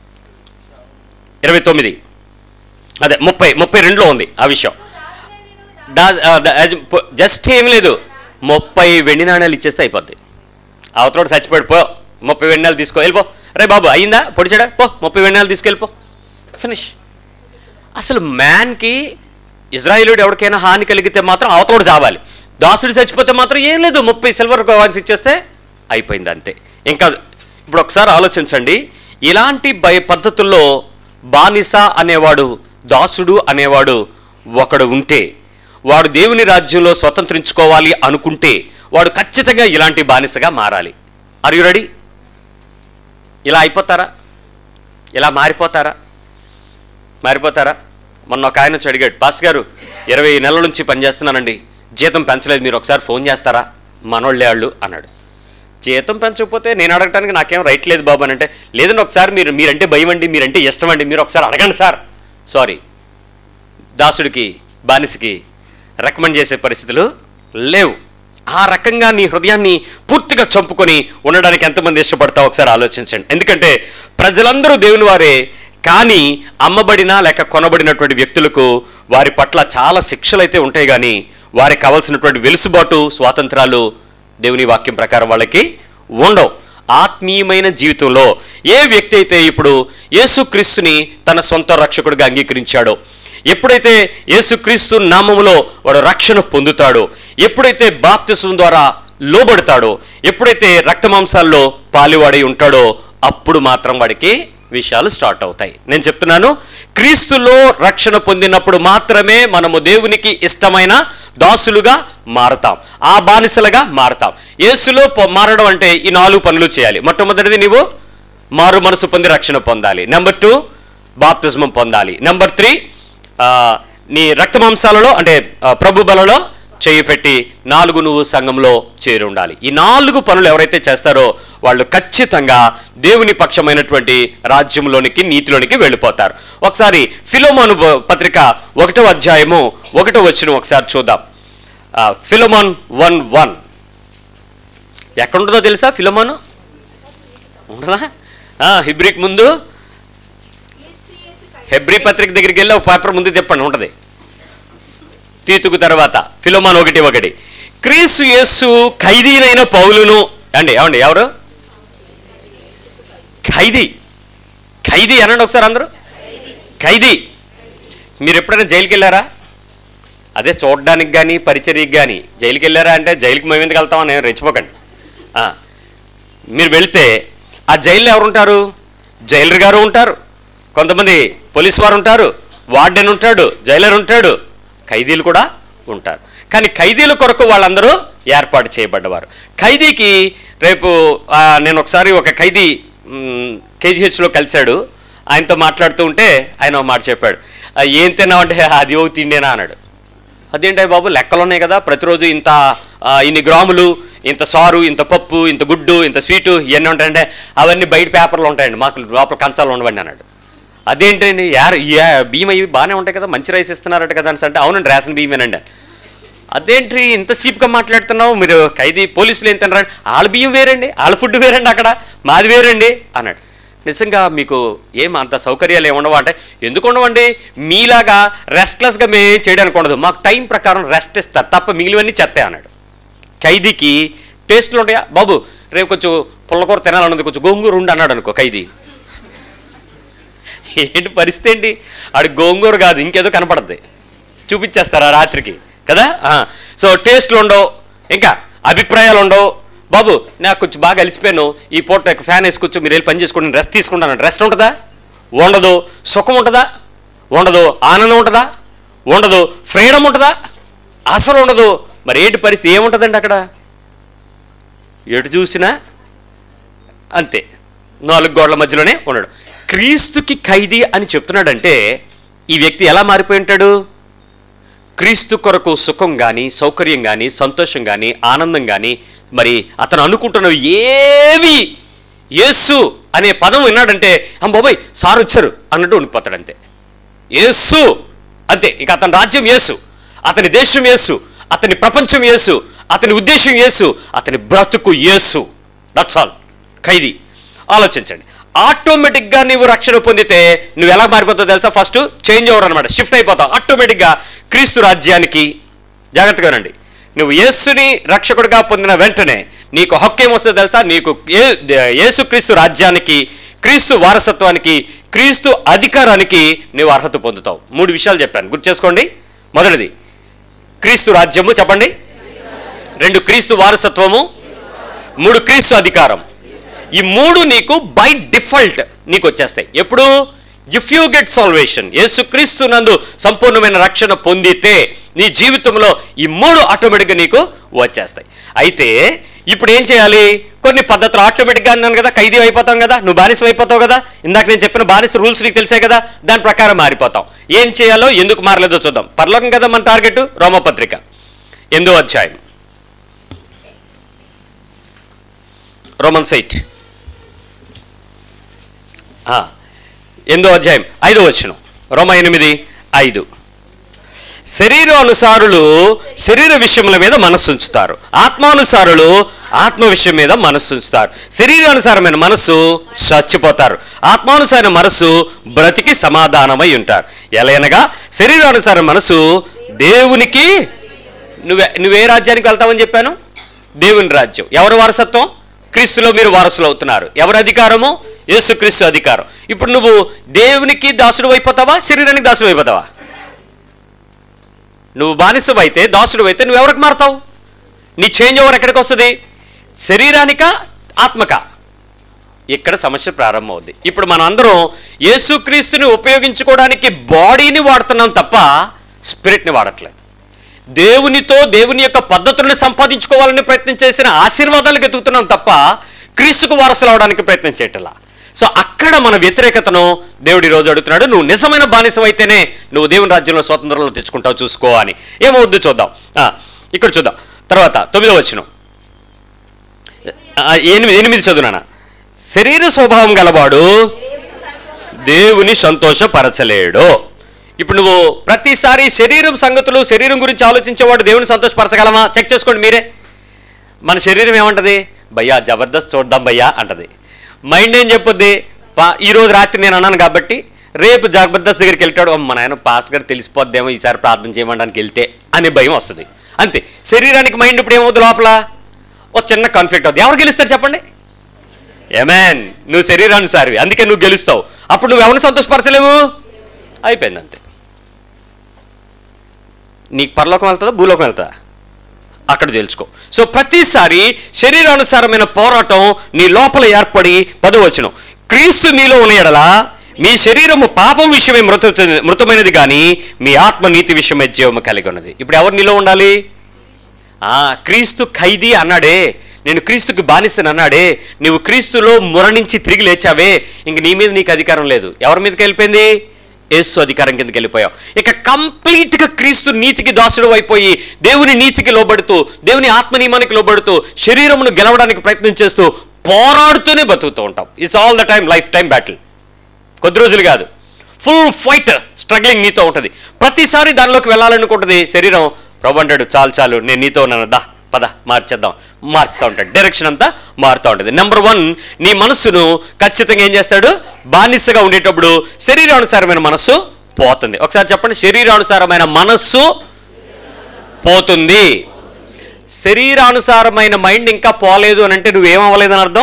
ఇరవై తొమ్మిది అదే ముప్పై ముప్పై రెండులో ఉంది ఆ విషయం డా- ఆ, ద- యాజ్- పో- జస్ట్ ఏం లేదు ముప్పై వెండి నాణ్యాలు ఇచ్చేస్తే అయిపోద్ది అవతలోడు చచ్చిపోయాడు పో ముప్పై వెండి నాణాలు తీసుకో వెళ్ళిపో రే బాబు అయిందా పొడిచాడా పో ముప్పై వెండి నాణాలు తీసుకెళ్ళిపో ఫినిష్ అసలు మ్యాన్కి ఇజ్రాయిలుడు ఎవరికైనా హాని కలిగితే మాత్రం అవతోడు చావాలి దాసుడు చచ్చిపోతే మాత్రం ఏం లేదు ముప్పై సిల్వర్ కాయిన్స్ ఇచ్చేస్తే అయిపోయింది అంతే ఇంకా ఇప్పుడు ఒకసారి ఆలోచించండి ఇలాంటి భయ పద్ధతుల్లో బానిస అనేవాడు దాసుడు అనేవాడు ఒకడు ఉంటే వాడు దేవుని రాజ్యంలో స్వతంత్రించుకోవాలి అనుకుంటే వాడు ఖచ్చితంగా ఇలాంటి బానిసగా మారాలి ఆర్ యు రెడీ ఇలా అయిపోతారా ఇలా మారిపోతారా మారిపోతారా మొన్న ఒక ఆయన వచ్చి అడిగాడు పాస్ గారు ఇరవై నెలల నుంచి పనిచేస్తున్నానండి జీతం పెంచలేదు మీరు ఒకసారి ఫోన్ చేస్తారా మనోళ్ళే వాళ్ళు అన్నాడు జీతం పెంచకపోతే నేను అడగటానికి నాకేం రైట్ లేదు బాబు అని అంటే లేదండి ఒకసారి మీరు మీరంటే భయం అండి మీరంటే ఇష్టం అండి మీరు ఒకసారి అడగండి సార్ సారీ దాసుడికి బానిసకి రికమెండ్ చేసే పరిస్థితులు లేవు ఆ రకంగా నీ హృదయాన్ని పూర్తిగా చంపుకొని ఉండడానికి ఎంతమంది ఇష్టపడతావు ఒకసారి ఆలోచించండి ఎందుకంటే ప్రజలందరూ దేవుని వారే కానీ అమ్మబడిన లేక కొనబడినటువంటి వ్యక్తులకు వారి పట్ల చాలా శిక్షలు అయితే ఉంటాయి కానీ వారికి కావాల్సినటువంటి వెలుసుబాటు స్వాతంత్రాలు దేవుని వాక్యం ప్రకారం వాళ్ళకి ఉండవు ఆత్మీయమైన జీవితంలో ఏ వ్యక్తి అయితే ఇప్పుడు యేసుక్రీస్తుని తన సొంత రక్షకుడిగా అంగీకరించాడో ఎప్పుడైతే యేసుక్రీస్తు నామములో వాడు రక్షణ పొందుతాడో ఎప్పుడైతే బాప్తిసం ద్వారా లోబడతాడో ఎప్పుడైతే రక్తమాంసాల్లో పాలివాడై ఉంటాడో అప్పుడు మాత్రం వాడికి విషయాలు స్టార్ట్ అవుతాయి నేను చెప్తున్నాను క్రీస్తులో రక్షణ పొందినప్పుడు మాత్రమే మనము దేవునికి ఇష్టమైన దాసులుగా మారతాం ఆ బానిసలుగా మారతాం యేసులో పొ- మారడం అంటే ఈ నాలుగు పనులు చేయాలి మొట్టమొదటిది నీవు మారు మనసు పొంది రక్షణ పొందాలి నెంబర్ టూ బాప్తిజమం పొందాలి నెంబర్ త్రీ ఆ, నీ రక్తమాంసాలలో అంటే ఆ, ప్రభు బలలో చేయి పెట్టి నాలుగు నువ్వు సంఘంలో చేరి ఉండాలి ఈ నాలుగు పనులు ఎవరైతే చేస్తారో వాళ్ళు ఖచ్చితంగా దేవుని పక్షమైనటువంటి రాజ్యంలోనికి నీతిలోనికి వెళ్ళిపోతారు ఒకసారి ఫిలోమోను ప- పత్రిక ఒకటో అధ్యాయము ఒకటో వచ్చిన ఒకసారి చూద్దాం ఆ, ఫిలోమోన్ వన్ వన్ ఎక్కడుంటుందో తెలుసా ఫిలోమోను ఉండదా ఆ, హిబ్రిక్ ముందు హెబ్రి పత్రిక దగ్గరికి వెళ్ళి ఒక పేపర్ ముందు తిప్పండి ఉంటుంది తీతుకు తర్వాత ఫిలోమాన్ ఒకటి ఒకటి క్రీస్తు యేసు ఖైదీనైన పౌలును అండి ఏమండి ఎవరు ఖైదీ ఖైదీ అనండి ఒకసారి అందరూ ఖైదీ మీరు ఎప్పుడైనా జైలుకి వెళ్ళారా అదే చూడడానికి కానీ పరిచర్యకి కానీ జైలుకి వెళ్ళారా అంటే జైలుకి మేము ఎందుకు వెళ్తామని రెచ్చిపోకండి ఆ, మీరు వెళ్తే ఆ జైల్లో ఎవరు ఉంటారు జైలర్ గారు ఉంటారు కొంతమంది పోలీస్ వారు ఉంటారు వార్డెన్ ఉంటాడు జైలర్ ఉంటాడు ఖైదీలు కూడా ఉంటారు కానీ ఖైదీల కొరకు వాళ్ళందరూ ఏర్పాటు చేయబడ్డవారు ఖైదీకి రేపు ఆ, నేను ఒకసారి ఒక ఖైదీ కేజీహెచ్లో కలిశాడు ఆయనతో మాట్లాడుతూ ఉంటే ఆయన ఒక మాట చెప్పాడు "ఆ, ఏం తిన్నావంటే అది ఓ తిండేనా అన్నాడు అదేంటి బాబు లెక్కలు ఉన్నాయి కదా ప్రతిరోజు ఇంత ఆ, ఇన్ని గ్రాములు ఇంత సారు ఇంత పప్పు ఇంత గుడ్డు ఇంత స్వీటు ఇవన్నీ ఉంటాయంటే అవన్నీ బయట పేపర్లు ఉంటాయండి మాకు లోపల కంచాలు ఉండవండి అన్నాడు అదేంటండి యారు యా బియ్యం అవి బాగానే ఉంటాయి కదా మంచి రైస్ ఇస్తున్నారట కదా అని అంటే అవునండి రేషన్ బియ్యమేనండి అదేంటి ఇంత చీప్గా మాట్లాడుతున్నావు మీరు ఖైదీ పోలీసులు ఏం తినరా వాళ్ళ బియ్యం వేరండి వాళ్ళ ఫుడ్ వేరండి అక్కడ మాది వేరండి అన్నాడు నిజంగా మీకు ఏం అంత సౌకర్యాలు ఏముండవు అంటే ఎందుకు ఉండవండి మీలాగా రెస్ట్లెస్గా మేము చేయడానికి ఉండదు మాకు టైం ప్రకారం రెస్ట్ ఇస్తారు తప్ప మిగిలివన్నీ చెత్తే అన్నాడు ఖైదీకి టేస్ట్లు ఉంటాయా బాబు రేపు కొంచెం పుల్లకూర తినాలన్నది కొంచెం గోంగూర ఉండి అన్నాడు అనుకో ఖైదీ ఏంటి పరిస్థితి ఏంటి ఆడి గోంగూర కాదు ఇంకేదో కనపడద్ది చూపించేస్తారు ఆ రాత్రికి కదా ఆ. సో టేస్ట్లు ఉండవు ఇంకా అభిప్రాయాలు ఉండవు బాబు నాకు కొంచెం బాగా అలిసిపోయాను ఈ పూట ఫ్యాన్ వేసుకొచ్చు మీరు వెళ్ళి పని చేసుకోండి నేను రెస్ట్ తీసుకుంటాను రెస్ట్ ఉంటుందా ఉండదు సుఖం ఉంటుందా ఉండదు ఆనందం ఉంటుందా ఉండదు ఫ్రీడమ్ ఉంటుందా అసలు ఉండదు మరి ఏంటి పరిస్థితి ఏముంటుందండి అక్కడ ఎటు చూసినా అంతే నాలుగు గోడల మధ్యలోనే ఉన్నాడు క్రీస్తుకి ఖైదీ అని చెప్తున్నాడంటే ఈ వ్యక్తి ఎలా మారిపోయి ఉంటాడు క్రీస్తు కొరకు సుఖం కానీ సౌకర్యం కానీ సంతోషం కానీ ఆనందం కానీ మరి అతను అనుకుంటున్నవి ఏవి యేసు అనే పదం విన్నాడంటే అమ్మ బాబాయ్ సార్ వచ్చారు అన్నట్టు ఉండిపోతాడు అంతే యేసు అంతే ఇక అతని రాజ్యం యేసు అతని దేశం యేసు అతని ప్రపంచం యేసు అతని ఉద్దేశం యేసు అతని బ్రతుకు యేసు దట్స్ ఆల్ ఖైదీ ఆలోచించండి ఆటోమేటిక్గా నీవు రక్షణ పొందితే నువ్వు ఎలా మారిపోతావు తెలుసా ఫస్ట్ చేంజ్ ఓవర్ అనమాట షిఫ్ట్ అయిపోతావు ఆటోమేటిక్గా క్రీస్తు రాజ్యానికి జాగ్రత్తగా రండి నువ్వు యేసుని రక్షకుడిగా పొందిన వెంటనే నీకు హక్కు ఏమొస్తుందో తెలుసా నీకు ఏ యేసుక్రీస్తు రాజ్యానికి క్రీస్తు వారసత్వానికి క్రీస్తు అధికారానికి నువ్వు అర్హత పొందుతావు మూడు విషయాలు చెప్పాను గుర్తు చేసుకోండి మొదటిది క్రీస్తు రాజ్యము చెప్పండి రెండు క్రీస్తు వారసత్వము మూడు క్రీస్తు అధికారం ఈ మూడు నీకు బై డిఫాల్ట్ నీకు వచ్చేస్తాయి ఎప్పుడు ఇఫ్ యూ గెట్ సాల్వేషన్ యేసుక్రీస్తు నందు సంపూర్ణమైన రక్షణ పొందితే నీ జీవితంలో ఈ మూడు ఆటోమేటిక్గా నీకు వచ్చేస్తాయి అయితే ఇప్పుడు ఏం చేయాలి కొన్ని పద్ధతులు ఆటోమేటిక్గా అన్నాను కదా ఖైదీ అయిపోతాం కదా నువ్వు బానిస అయిపోతావు కదా ఇందాక నేను చెప్పిన బానిస రూల్స్ నీకు తెలిసే కదా దాని ప్రకారం మారిపోతాం ఏం చేయాలో ఎందుకు మారలేదో చూద్దాం పరలోకం కదా మన టార్గెట్ రోమపత్రిక ఎందో అధ్యాయం రోమన్ సైట్ ఎందో అధ్యాయం ఐదో వచనం రోమ ఎనిమిది ఐదు శరీరానుసారులు శరీర విషయముల మీద మనస్సు ఉంచుతారు ఆత్మానుసారులు ఆత్మ విషయం మీద మనస్సు ఉంచుతారు శరీరానుసారమైన మనస్సు చచ్చిపోతారు ఆత్మానుసారమైన మనస్సు బ్రతికి సమాధానమై ఉంటారు ఎలయనగా శరీరానుసార మనస్సు దేవునికి నువ్వే నువ్వే రాజ్యానికి వెళ్తావని చెప్పాను దేవుని రాజ్యం ఎవరి వారసత్వం క్రీస్తులో మీరు వారసులు అవుతున్నారు ఎవరి అధికారము యేసుక్రీస్తు అధికారం ఇప్పుడు నువ్వు దేవునికి దాసుడు అయిపోతావా శరీరానికి దాసుడు అయిపోతావా నువ్వు బానిసవు అయితే దాసుడు అయితే నువ్వు ఎవరికి మారుతావు నీ చేంజ్ ఓవర్ ఎక్కడికి వస్తుంది శరీరానిక ఆత్మక ఇక్కడ సమస్య ప్రారంభమవుద్ది ఇప్పుడు మనం అందరం యేసుక్రీస్తుని ఉపయోగించుకోవడానికి బాడీని వాడుతున్నాం తప్ప స్పిరిట్ని వాడట్లేదు దేవునితో దేవుని యొక్క పద్ధతులను సంపాదించుకోవాలని ప్రయత్నం చేసిన ఆశీర్వాదాలకు ఎదుగుతున్నాం తప్ప క్రీస్తుకు వారసులు అవడానికి ప్రయత్నం చేయటలా సో అక్కడ మన వ్యతిరేకతను దేవుడి రోజు అడుగుతున్నాడు నువ్వు నిజమైన బానిసం అయితేనే నువ్వు దేవుని రాజ్యంలో స్వతంత్రంలో తెచ్చుకుంటావు చూసుకో అని ఏమవుద్దు చూద్దాం ఆ, ఇక్కడ చూద్దాం తర్వాత తొమ్మిదో వచ్చిన ఎనిమిది ఎనిమిది చదువునా శరీర స్వభావం గలవాడు దేవుని సంతోషపరచలేడు ఇప్పుడు నువ్వు ప్రతిసారి శరీరం సంగతులు శరీరం గురించి ఆలోచించేవాడు దేవుని సంతోషపరచగలమా చెక్ చేసుకోండి మీరే మన శరీరం ఏమంటది భయ్యా జబర్దస్త్ చూద్దాం భయ్యా అంటది మైండ్ ఏం చెప్పుద్ది పా ఈరోజు రాత్రి నేను అన్నాను కాబట్టి రేపు జబర్దస్త్ దగ్గరికి వెళ్తాడు అమ్మ నాయన పాస్ట్ గారు తెలిసిపోద్దేమో ఈసారి ప్రార్థన చేయమనడానికి వెళ్తే అనే భయం వస్తుంది అంతే శరీరానికి మైండ్ ఇప్పుడు ఏమవుతుంది లోపల ఒక చిన్న కాన్ఫ్లిక్ట్ అవుతుంది ఎవరు గెలుస్తారు చెప్పండి ఏమేన్ నువ్వు శరీరానుసారివి అందుకే నువ్వు గెలుస్తావు అప్పుడు నువ్వు ఎవరిని సంతోషపరచలేవు అయిపోయింది అంతే నీకు పరలోకం వెళ్తుందా భూలోకం వెళ్తుందా అక్కడ తెలుసుకో సో ప్రతిసారి శరీరానుసారమైన పోరాటం నీ లోపల ఏర్పడి పదవచనం క్రీస్తు మీలో ఉన్న ఎడల మీ శరీరము పాపం విషయమే మృత మృతమైనది కానీ మీ ఆత్మ నీతి విషయమే జీవము కలిగి ఉన్నది ఇప్పుడు ఎవరు నీలో ఉండాలి ఆ క్రీస్తు ఖైదీ అన్నాడే నేను క్రీస్తుకి బానిసని అన్నాడే నువ్వు క్రీస్తులో మురణించి తిరిగి లేచావే ఇంక నీ మీద నీకు అధికారం లేదు ఎవరి మీదకి వెళ్ళిపోయింది యేసు అధికారం కిందకి వెళ్ళిపోయావు ఇక కంప్లీట్గా క్రీస్తు నీతికి దాసుడు అయిపోయి దేవుని నీతికి లోబడుతూ దేవుని ఆత్మ నియమానికి లోబడుతూ శరీరమును గెలవడానికి ప్రయత్నం చేస్తూ పోరాడుతూనే బతుకుతూ ఉంటాం it's all the time life time battle కొద్ది రోజులు కాదు ఫుల్ ఫైట్ స్ట్రగ్లింగ్ నీతో ఉంటుంది ప్రతిసారి దానిలోకి వెళ్ళాలనుకుంటుంది శరీరం ప్రభు అంటాడు చాలు చాలు నేను నీతో ఉన్నాను దా పద మార్చేద్దాం మార్చుతూ ఉంటాడు డైరెక్షన్ అంతా మారుతూ ఉంటుంది నెంబర్ వన్ నీ మనస్సును ఖచ్చితంగా ఏం చేస్తాడు బానిసగా ఉండేటప్పుడు శరీరానుసారమైన మనస్సు పోతుంది ఒకసారి చెప్పండి శరీరానుసారమైన మనస్సు పోతుంది శరీరానుసారమైన మైండ్ ఇంకా పోలేదు అని అంటే నువ్వేం అవ్వలేదని అర్థం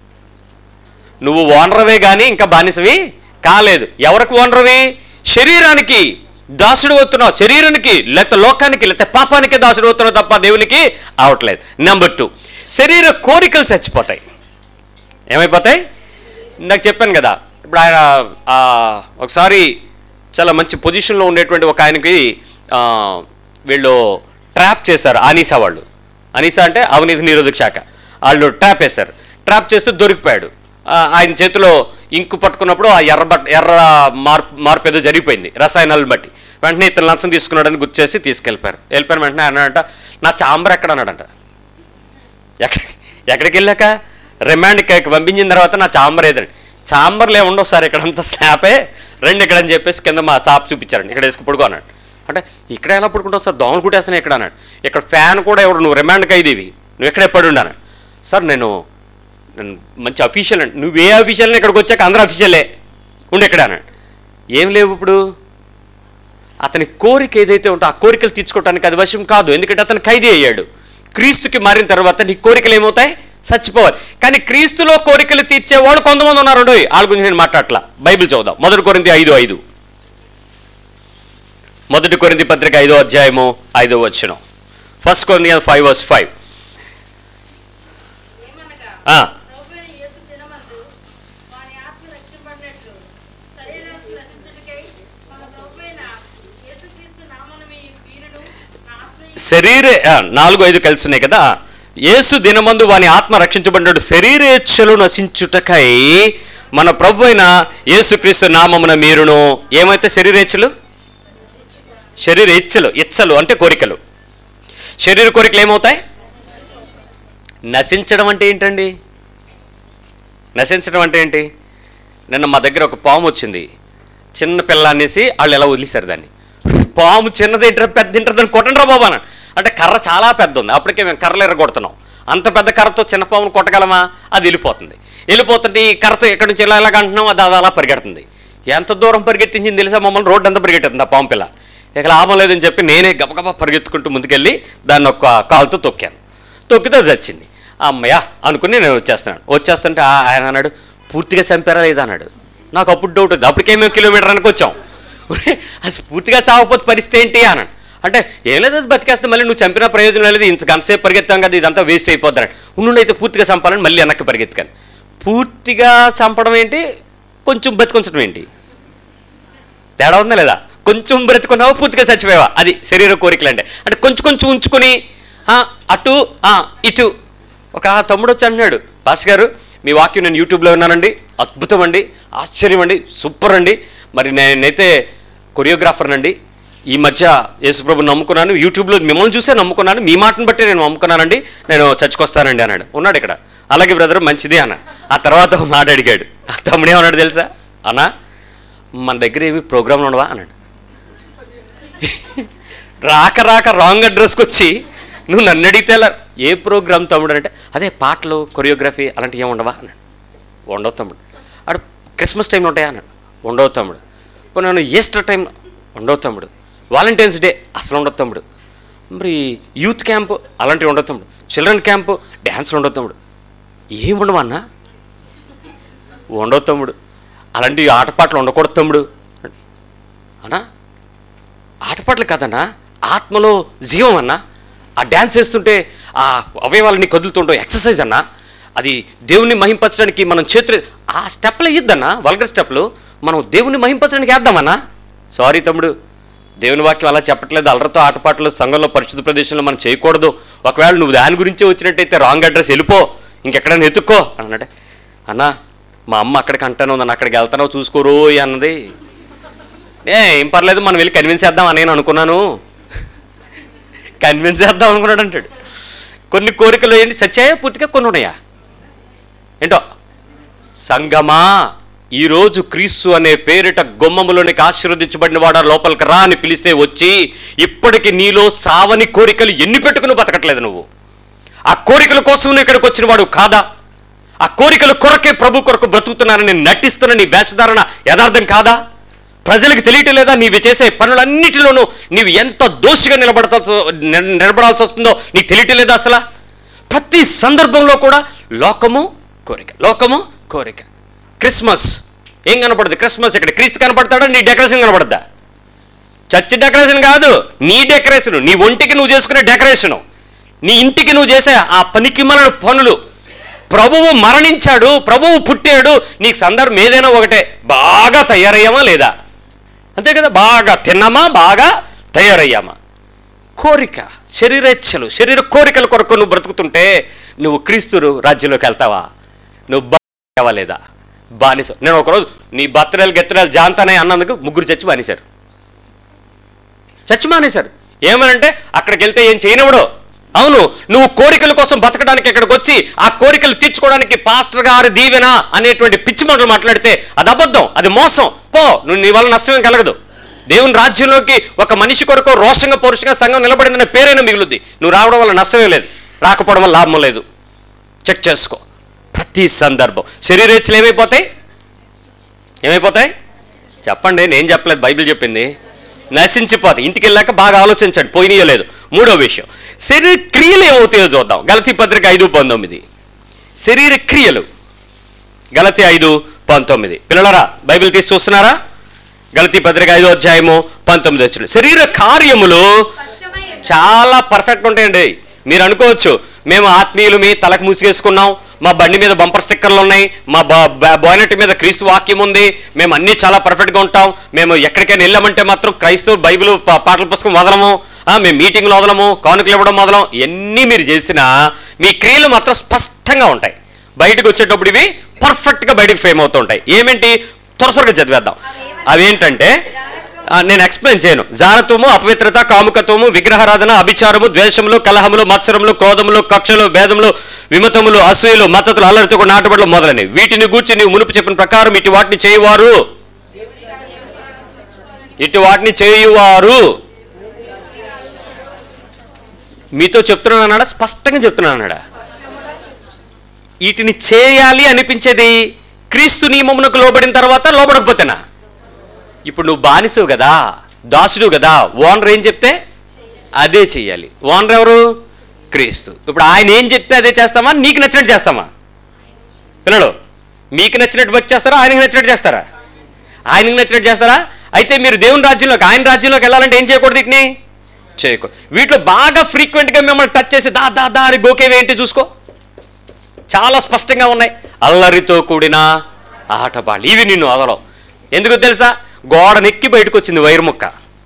నువ్వు ఓనరవే కానీ ఇంకా బానిసవి కాలేదు ఎవరికి ఓనరవి శరీరానికి దాసుడు అవుతున్నావు శరీరానికి లేకపోతే లోకానికి లేకపోతే పాపానికి దాసుడు అవుతున్నావు తప్ప దేవునికి అవట్లేదు నెంబర్ టూ శరీర కోరికలు చచ్చిపోతాయి ఏమైపోతాయి ఇందాక చెప్పాను కదా ఇప్పుడు ఆయన ఆ, ఒకసారి చాలా మంచి పొజిషన్లో ఉండేటువంటి ఒక ఆయనకి ఆ, వీళ్ళు ట్రాప్ చేశారు అనీసా వాళ్ళు అనీసా అంటే అవినీతి నిరోధక శాఖ వాళ్ళు ట్రాప్ వేశారు ట్రాప్ చేస్తే దొరికిపోయాడు ఆ, ఆయన చేతిలో ఇంకు పట్టుకున్నప్పుడు ఆ ఎర్ర బట్ ఎర్ర మార్పు మార్పు ఏదో జరిగిపోయింది రసాయనాలను బట్టి వెంటనే ఇతను లంచం తీసుకున్నాడని గుర్తు చేసి తీసుకెళ్ళిపోయారు వెళ్ళిపోయిన వెంటనే అన్నాడంట నా చాంబర్ ఎక్కడ అన్నాడంట ఎక్కడ ఎక్కడికి వెళ్ళాక రిమాండ్కి పంపించిన తర్వాత నా చాంబర్ ఏదండి చాంబర్లు ఏముండవు సార్ ఇక్కడంతా స్లాపే రెండు ఇక్కడ అని చెప్పేసి కింద మా షాప్ చూపించారండి ఇక్కడ వేసుకు పడుకో అన్నాడు అంటే ఇక్కడ ఎలా పడుకుంటావు సార్ దోమలు కుట్టేస్తున్నాయి ఇక్కడ అన్నాడు ఇక్కడ ఫ్యాన్ కూడా ఎవరు నువ్వు రిమాండ్కి అయ్యేది నువ్వు ఎక్కడే పడి ఉన్నాను సార్ నేను నేను మంచి అఫీషియల్ అండి నువ్వు ఏ అఫీషియల్ ఇక్కడికి వచ్చాక అందరూ అఫీషియలే ఉండి ఎక్కడ అన్నాడు ఏం లేవు ఇప్పుడు అతని కోరిక ఏదైతే ఉందో ఆ కోరికలు తీర్చుకోవటానికి అది వశం కాదు ఎందుకంటే అతను ఖైదీ అయ్యాడు క్రీస్తుకి మారిన తర్వాత నీ కోరికలు ఏమవుతాయి చచ్చిపోవాలి కానీ క్రీస్తులో కోరికలు తీర్చేవాళ్ళు కొంతమంది ఉన్నారు అండోయ్. వాళ్ళ గురించి నేను మాట్లాడలా బైబిల్ చదువుదాం మొదటి కొరింది ఐదు ఐదు మొదటి కొరింది పత్రిక ఐదో అధ్యాయము ఐదో వచ్చినం ఫస్ట్ కొరింది ఫైవ్ వర్స్ ఫైవ్ ఏమనగా ప్రభువైన యేసు దినమందు వాని ఆత్మ రక్షింపబడినట్లు శరీరాన్ని నశించుటకై మన ప్రభువైన యేసుక్రీస్తు నామమున మీ వీరును నా ఆత్మయు శరీర ఆ, నాలుగు ఐదు కలిసి ఉన్నాయి కదా యేసు దినమందు వాని ఆత్మ రక్షించబడ్డాడు శరీరేచ్ఛలు నశించుటకై మన ప్రభు అయిన యేసుక్రీస్తు నామమున మీరును ఏమైతే శరీరేచ్ఛలు శరీర ఇచ్చలు ఇచ్చలు అంటే కోరికలు శరీర కోరికలు ఏమవుతాయి నశించడం అంటే ఏంటండి నశించడం అంటే ఏంటి నిన్న మా దగ్గర ఒక పాము వచ్చింది చిన్న పిల్ల అనేసి వాళ్ళు ఎలా వదిలేశారు దాన్ని పాము చిన్నది ఏంటారు పెద్ద ఏంటారు దాన్ని కొట్టండి రా బాబా అన్నాడు. అంటే కర్ర చాలా పెద్ద ఉంది అప్పటికే మేము కర్రలు ఎరగొడుతున్నాం అంత పెద్ద కర్రతో చిన్న పామును కొట్టగలమా అది వెళ్ళిపోతుంది వెళ్ళిపోతుంటే ఈ కర్రతో ఎక్కడి నుంచి ఎలా ఎలాగ అంటున్నాం అది అది అలా పరిగెడుతుంది ఎంత దూరం పరిగెత్తించింది తెలుసా మమ్మల్ని రోడ్డు అంతా పరిగెట్టింది ఆ పాము పిల్ల ఇక లాభం లేదని చెప్పి నేనే గబగబా పరిగెత్తుకుంటూ ముందుకెళ్ళి దాన్ని ఒక కాలుతో తొక్కాను తొక్కితే అది చచ్చింది అమ్మయ్య అనుకుని నేను వచ్చేస్తున్నాను వచ్చేస్తుంటే ఆ- ఆయన అన్నాడు పూర్తిగా చంపారా లేదా అన్నాడు నాకు అప్పుడు డౌట్ ఉంది అప్పటికే మేము కిలోమీటర్ అనుకు వచ్చాం ఒరే, అది పూర్తిగా చావకపోతే పరిస్థితి ఏంటి అన్నాడు అంటే ఏం లేదు అది బతికేస్తే మళ్ళీ నువ్వు చంపిన ప్రయోజనం లేదు ఇంత గంటసేపు పరిగెత్తాం కదా ఇదంతా వేస్ట్ అయిపోద్ది అన్నాడు ఉండు అయితే పూర్తిగా చంపాలని మళ్ళీ వెనక్కి పరిగెత్తుకాను పూర్తిగా చంపడం ఏంటి కొంచెం బతికొంచడం ఏంటి తేడా ఉందా లేదా కొంచెం బ్రతుకున్నావా పూర్తిగా చచ్చిపోయావా అది శరీర కోరికలు అంటే అంటే కొంచెం కొంచెం ఉంచుకొని ఆ, అటు ఆ, ఇటు ఒక తమ్ముడు వచ్చి అంటున్నాడు భాస్ గారు మీ వాక్యం నేను యూట్యూబ్లో విన్నానండి అద్భుతం అండి ఆశ్చర్యం అండి సూపర్ అండి మరి నేనైతే కొరియోగ్రాఫర్ అండి ఈ మధ్య యేసుప్రభు నమ్ముకున్నాను యూట్యూబ్లో మిమ్మల్ని చూసే నమ్ముకున్నాను మీ మాటను బట్టి నేను నమ్ముకున్నానండి నేను చచ్చికొస్తానండి అన్నాడు ఉన్నాడు ఇక్కడ అలాగే బ్రదర్ మంచిది అన్న ఆ తర్వాత ఒక మాట అడిగాడు ఆ తమ్ముడు ఏమన్నాడు తెలుసా అన్నా మన దగ్గర ఏమి ప్రోగ్రాంలు ఉండవా అన్నాడు రాక రాక రాంగ్ అడ్రస్కి వచ్చి నువ్వు నన్ను అడిగితే ఎలా ఏ ప్రోగ్రామ్ తమ్ముడు అంటే అదే పాటలు కొరియోగ్రఫీ అలాంటివి ఏమి ఉండవా అన్నాడు ఉండవు తమ్ముడు అడు క్రిస్మస్ టైంలో ఉంటాయా అన్నాడు ఉండవు తమ్ముడు ఇప్పుడు నేను ఈస్టర్ టైం ఉండవు తమ్ముడు వాలంటైన్స్ డే అసలు ఉండవు తమ్ముడు మరి యూత్ క్యాంపు అలాంటివి ఉండవు తమ్ముడు చిల్డ్రన్ క్యాంపు డ్యాన్స్లు ఉండవు తమ్ముడు ఏం ఉండవా అన్నా ఉండవు తమ్ముడు అలాంటి ఆటపాటలు ఉండకూడదు తమ్ముడు అన్నా ఆటపాటలు కాదన్నా ఆత్మలో జీవం అన్నా ఆ డ్యాన్స్ వేస్తుంటే ఆ అవయవాలని కదులుతుంటాం ఎక్సర్సైజ్ అన్నా అది దేవుణ్ణి మహింపరచడానికి మనం చేతులు ఆ స్టెప్లు వేయొద్దన్నా వల్గర్ స్టెప్లు మనం దేవుని మహింపచడానికి వేద్దామన్నా సారీ తమ్ముడు దేవుని వాక్యం అలా చెప్పట్లేదు అల్లరితో ఆటపాటలు సంఘంలో పరిశుద్ధ ప్రదేశంలో మనం చేయకూడదు ఒకవేళ నువ్వు దాని గురించే వచ్చినట్టయితే రాంగ్ అడ్రస్ వెళ్ళిపో ఇంకెక్కడైనా ఎత్తుక్కో అన్నాడే అన్నా మా అమ్మ అక్కడికి అంటాను నన్ను అక్కడికి వెళ్తానో చూసుకోరు అన్నది ఏ ఏం పర్లేదు మనం వెళ్ళి కన్విన్స్ చేద్దాం అని నేను అనుకున్నాను కన్విన్స్ చేద్దాం అనుకున్నాడు అంటాడు కొన్ని కోరికలు ఏంటి సత్యాయా పూర్తిగా కొన్ని ఉన్నాయా ఏంటో సంగమా ఈరోజు క్రీస్తు అనే పేరిట గుమ్మములోనికి ఆశీర్వదించబడిన వాడు లోపలికి రా అని పిలిస్తే వచ్చి ఇప్పటికి నీలో సావని కోరికలు ఎన్ని పెట్టుకుని బతకట్లేదు నువ్వు ఆ కోరికల కోసం నువ్వు ఇక్కడికి వచ్చిన వాడు కాదా ఆ కోరికల కొరకే ప్రభు కొరకు బ్రతుకుతున్నానని నటిస్తున్న నీ వేషధారణ యథార్థం కాదా ప్రజలకు తెలియటం లేదా నీవు చేసే పనులన్నిటిలోనూ నీవు ఎంత దోషిగా నిలబడతాల్సి నిల- నిలబడాల్సి వస్తుందో నీకు తెలియటం లేదా అసలు ప్రతి సందర్భంలో కూడా లోకము కోరిక లోకము కోరిక క్రిస్మస్ ఏం కనపడుతుంది క్రిస్మస్ ఇక్కడ క్రీస్తు కనపడతాడా నీ డెకరేషన్ కనపడద్దా చర్చ్ డెకరేషన్ కాదు నీ డెకరేషన్ నీ ఒంటికి నువ్వు చేసుకునే డెకరేషను నీ ఇంటికి నువ్వు చేసే ఆ పనికి పనులు ప్రభువు మరణించాడు ప్రభువు పుట్టాడు నీకు సందర్భం ఏదైనా ఒకటే బాగా తయారయ్యామా లేదా అంతే కదా బాగా తిన్నామా బాగా తయారయ్యామా కోరిక శరీరేచ్ఛలు శరీర కోరికల కొరకు నువ్వు బ్రతుకుతుంటే నువ్వు క్రీస్తురు రాజ్యంలోకి వెళ్తావా నువ్వు బాగా లేదా బానిస నేను ఒకరోజు నీ బత్తడాలు గెత్తడాలు జాంతానే అన్నందుకు ముగ్గురు చచ్చి బానిశారు చచ్చి మానేశారు ఏమనంటే అక్కడికి వెళ్తే ఏం చేయనివ్వడు అవును నువ్వు కోరికల కోసం బతకడానికి ఇక్కడికి వచ్చి ఆ కోరికలు తీర్చుకోవడానికి పాస్టర్ గారి దీవెన అనేటువంటి పిచ్చి మాటలు మాట్లాడితే అది అబద్ధం అది మోసం పో నువ్వు నీ వల్ల నష్టమేం కలగదు దేవుని రాజ్యంలోకి ఒక మనిషి కొరకు రోషంగా పౌరుషంగా సంఘం నిలబడిందనే పేరైనా మిగులుద్ది నువ్వు రావడం వల్ల నష్టమే లేదు రాకపోవడం వల్ల లాభం లేదు చెక్ చేసుకో ప్రతి సందర్భం శరీరేచ్ఛలు ఏమైపోతాయి ఏమైపోతాయి చెప్పండి నేను చెప్పలేదు బైబిల్ చెప్పింది నశించిపోతాయి ఇంటికి వెళ్ళాక బాగా ఆలోచించండి పోయినయలేదు మూడో విషయం శరీర క్రియలు ఏమవుతాయో చూద్దాం గలతీ పత్రిక ఐదు పంతొమ్మిది శరీర క్రియలు గలతి ఐదు పంతొమ్మిది పిల్లలరా బైబిల్ తీసి చూస్తున్నారా గలతీ పత్రిక ఐదో అధ్యాయము పంతొమ్మిది వచ్చిన శరీర కార్యములు చాలా పర్ఫెక్ట్ ఉంటాయండి మీరు అనుకోవచ్చు మేము ఆత్మీయులు మీ తలకు మూసివేసుకున్నాం మా బండి మీద బంపర్ స్టిక్కర్లు ఉన్నాయి మా బాయినెట్ మీద క్రీస్తు వాక్యం ఉంది మేము అన్నీ చాలా పర్ఫెక్ట్గా ఉంటాం మేము ఎక్కడికైనా వెళ్ళామంటే మాత్రం క్రైస్తవ బైబిల్ పా- పాటల పుస్తకం వదలము ఆ, మేము మీటింగ్లు వదలము కానుకలు ఇవ్వడం వదలం ఎన్ని మీరు చేసినా మీ క్రియలు మాత్రం స్పష్టంగా ఉంటాయి బయటకు వచ్చేటప్పుడు ఇవి పర్ఫెక్ట్గా బయటకు ఫేమ్ అవుతూ ఉంటాయి ఏమేంటి త్వర త్వరగా చదివేద్దాం అవేంటంటే ఆ, నేను ఎక్స్ప్లెయిన్ చేయను జారత్వము అపవిత్రత కాముకత్వము విగ్రహారాధన అభిచారము ద్వేషములు కలహములు మత్సరములు క్రోధములు కక్షలు భేదములు విమతములు అసూయలు మద్దతులు అల్లరితో నాటబడలు మొదలైనవి వీటిని గూర్చి నీవు మునుపు చెప్పిన ప్రకారం ఇటు వాటిని చేయువారు ఇటు వాటిని చేయువారు మీతో చెప్తున్నాను అన్నాడా స్పష్టంగా చెప్తున్నాను అన్నాడా వీటిని చేయాలి అనిపించేది క్రీస్తు నియమమునకు లోబడిన తర్వాత లోబడకపోతేనా ఇప్పుడు నువ్వు బానిసవు కదా దాసుడు కదా ఓనర్ ఏం చెప్తే అదే చెయ్యాలి ఓనర్ ఎవరు క్రీస్తు ఇప్పుడు ఆయన ఏం చెప్తే అదే చేస్తామా నీకు నచ్చినట్టు చేస్తామా పిల్లలు మీకు నచ్చినట్టు బట్టి చేస్తారా ఆయనకి నచ్చినట్టు చేస్తారా ఆయనకి నచ్చినట్టు చేస్తారా అయితే మీరు దేవుని రాజ్యంలోకి ఆయన రాజ్యంలోకి వెళ్ళాలంటే ఏం చేయకూడదు వీటిని చేయకూడదు వీటిలో బాగా ఫ్రీక్వెంట్గా మిమ్మల్ని టచ్ చేసి దా దా దా అని గోకేవి ఏంటి చూసుకో చాలా స్పష్టంగా ఉన్నాయి అల్లరితో కూడిన ఆటపాళ్ళు ఇవి నిన్ను వదలవు ఎందుకు తెలుసా గోడ నెక్కి బయటకు వచ్చింది వైర్ ముక్క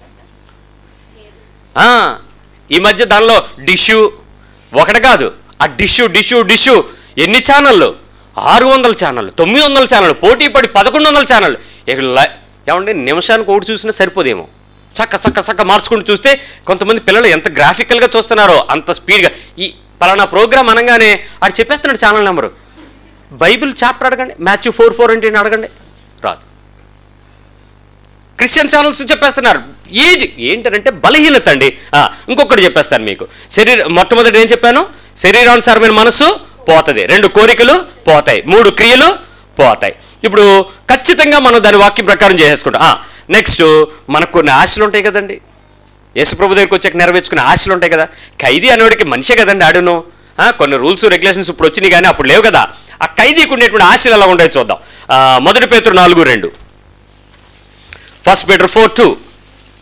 ఆ, ఈ మధ్య దానిలో డిష్యూ ఒకటి కాదు ఆ డిష్యూ డిష్యూ డిష్యూ ఎన్ని ఛానళ్ళు ఆరు వందల ఛానళ్ళు తొమ్మిది వందల ఛానళ్ళు పోటీ పడి పదకొండు వందల ఛానళ్ళు ఇక లై- ఏమంటే నిమిషానికి ఒకటి చూసినా సరిపోదేమో చక్క చక్క చక్క మార్చుకుంటూ చూస్తే కొంతమంది పిల్లలు ఎంత గ్రాఫికల్గా చూస్తున్నారో అంత స్పీడ్గా ఈ పలానా ప్రోగ్రామ్ అనగానే ఆడు చెప్పేస్తున్నాడు ఛానల్ నెంబరు బైబిల్ చాప్టర్ అడగండి మ్యాచ్ ఫోర్ ఫోర్ అంటే ఏంటి అడగండి రాదు క్రిస్టియన్ ఛానల్స్ చెప్పేస్తున్నారు ఏది ఏంటంటే బలహీనత అండి ఆ, ఇంకొకటి చెప్పేస్తాను మీకు శరీర మొట్టమొదటి ఏం చెప్పాను శరీరానుసారమైన మనసు పోతుంది రెండు కోరికలు పోతాయి మూడు క్రియలు పోతాయి ఇప్పుడు ఖచ్చితంగా మనం దాని వాక్యం ప్రకారం చేసేసుకుంటాం నెక్స్ట్ మనకు కొన్ని ఆశలు ఉంటాయి కదండి యేసుప్రభు దగ్గరికి వచ్చాక నెరవేర్చుకునే ఆశలు ఉంటాయి కదా ఖైదీ అనేవాడికి మనిషే కదండి ఆడును ఆ, కొన్ని రూల్స్ రెగ్యులేషన్స్ ఇప్పుడు వచ్చినాయి కానీ అప్పుడు లేవు కదా ఆ ఖైదీకి ఉండేటువంటి ఆశలు ఎలా ఉంటాయో చూద్దాం ఆ, మొదటి పేతురు నాలుగు రెండు ఫస్ట్ పీటర్ ఫోర్ టూ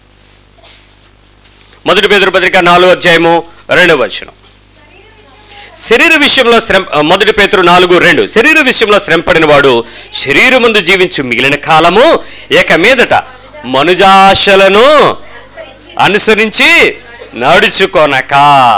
మొదటి పేదరు పత్రిక నాలుగో అధ్యాయము రెండవ వచనం శరీర విషయంలో శ్రమ మొదటి పేతురు నాలుగు రెండు శరీర విషయంలో శ్రమపడిన వాడు శరీరమందు జీవించు మిగిలిన కాలము ఇక మీదట మనుజాశలను అనుసరించి నడుచుకొనక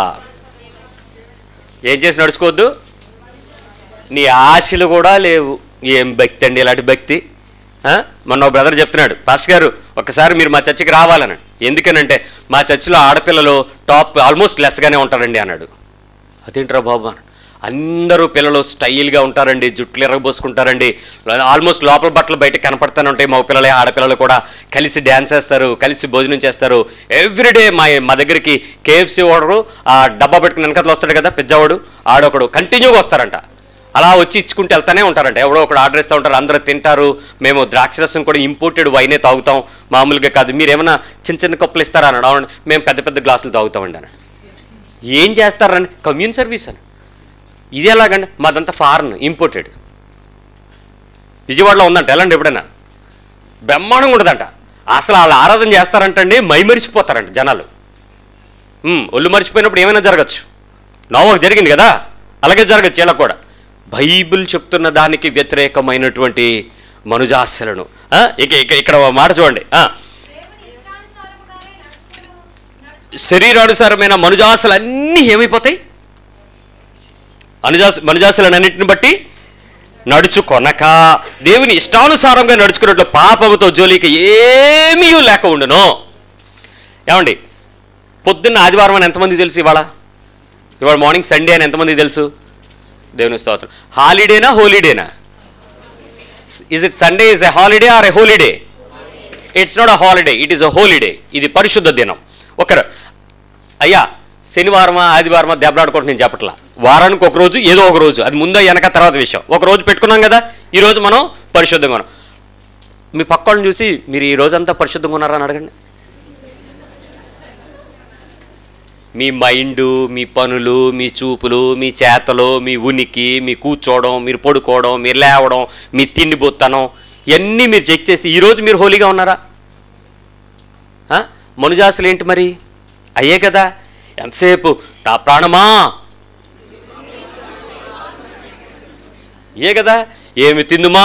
ఏం చేసి నడుచుకోవద్దు నీ ఆశలు కూడా లేవు ఏం భక్తి అండి ఇలాంటి భక్తి ఆ? మొన్న ఒక బ్రదర్ చెప్తున్నాడు పాస్టర్ గారు ఒకసారి మీరు మా చర్చికి రావాలని ఎందుకనంటే మా చర్చిలో ఆడపిల్లలు టాప్ ఆల్మోస్ట్ లెస్గానే ఉంటారండి అన్నాడు అదేంట్రా బాబు అన్నాడు. అందరూ పిల్లలు స్టైల్గా ఉంటారండి జుట్లు ఎరగబోసుకుంటారండి ఆల్మోస్ట్ లోపల బట్టలు బయట కనపడుతూనే ఉంటాయి మా పిల్లలే ఆడపిల్లలు కూడా కలిసి డ్యాన్స్ చేస్తారు కలిసి భోజనం చేస్తారు ఎవ్రీడే మా మా దగ్గరికి కేఎఫ్సీ ఓడరు ఆ డబ్బా పెట్టుకుని వెనకతలు వస్తాడు కదా పిజ్జావాడు ఆడొకడు కంటిన్యూగా వస్తారంట అలా వచ్చి ఇచ్చుకుంటూ వెళ్తానే ఉంటారంట ఎవడో ఒకడు ఆర్డర్ ఇస్తూ ఉంటారు అందరూ తింటారు మేము ద్రాక్షరసం కూడా ఇంపోర్టెడ్ వైనే తాగుతాం మామూలుగా కాదు మీరు ఏమైనా చిన్న చిన్న కప్పులు ఇస్తారా అన్నాడు అవును మేము పెద్ద పెద్ద గ్లాసులు తాగుతామండి అన్నాడు ఏం చేస్తారని కమ్యూన్ సర్వీస్ అని ఇది ఎలాగండి మాదంతా ఫారెన్ ఇంపోర్టెడ్ విజయవాడలో ఉందంట ఎలాంటి ఎప్పుడైనా బ్రహ్మాండంగా ఉండదంట అసలు వాళ్ళు ఆరాధన చేస్తారంటండి మైమరిసిపోతారంట జనాలు ఉమ్, ఒళ్ళు మరిచిపోయినప్పుడు ఏమైనా జరగచ్చు నోవకు జరిగింది కదా అలాగే జరగచ్చు ఇలా కూడా బైబిల్ చెప్తున్న దానికి వ్యతిరేకమైనటువంటి మనుజాస్యలను ఆ, ఇక ఇక ఇక్కడ ఒక మాట చూడండి ఆ, దేవుని ఇష్టానుసారముగానే నడుచుకును నడుచుకు శరీరానుసారమైన మనుజాసలు అన్నీ ఏమైపోతాయి అనుజాస మనుజాసలన్నింటిని బట్టి నడుచుకొనక దేవుని ఇష్టానుసారంగా నడుచుకున్నట్లు పాపముతో జోలికి ఏమీ లేక ఉండును ఏమండి పొద్దున్న ఆదివారం అని ఎంతమంది తెలుసు ఇవాళ ఇవాళ మార్నింగ్ సండే అని ఎంతమంది తెలుసు దేవుని స్తోత్రం హాలిడేనా హోలీడేనా is it Sunday is a holiday or a holy day it's not a holiday it is a holy day ఇది పరిశుద్ధ దినం ఒకరు అయ్యా శనివారమా ఆదివారమా దెబ్బలాడుకుంటూ నేను చెప్పట్లా వారానికి ఒక రోజు ఏదో ఒక రోజు అది ముందో వెనక తర్వాత విషయం ఒక రోజు పెట్టుకున్నాం కదా ఈ రోజు మనం పరిశుద్ధంగా ఉన్నాం మీ పక్క వాళ్ళని చూసి మీరు ఈ రోజంతా పరిశుద్ధంగా ఉన్నారా అని అడగండి మీ మైండ్ మీ పనులు మీ చూపులు మీ చేతలు మీ ఉనికి మీ కూర్చోవడం మీరు పడుకోవడం మీరు లేవడం మీ తిండి బొత్తనం ఇవన్నీ మీరు చెక్ చేసి ఈరోజు మీరు హోలీగా ఉన్నారా ఆ? మనుజాసులు ఏంటి మరి అయ్యే కదా ఎంతసేపు నా ప్రాణమా ఏ కదా ఏమి తిందుమా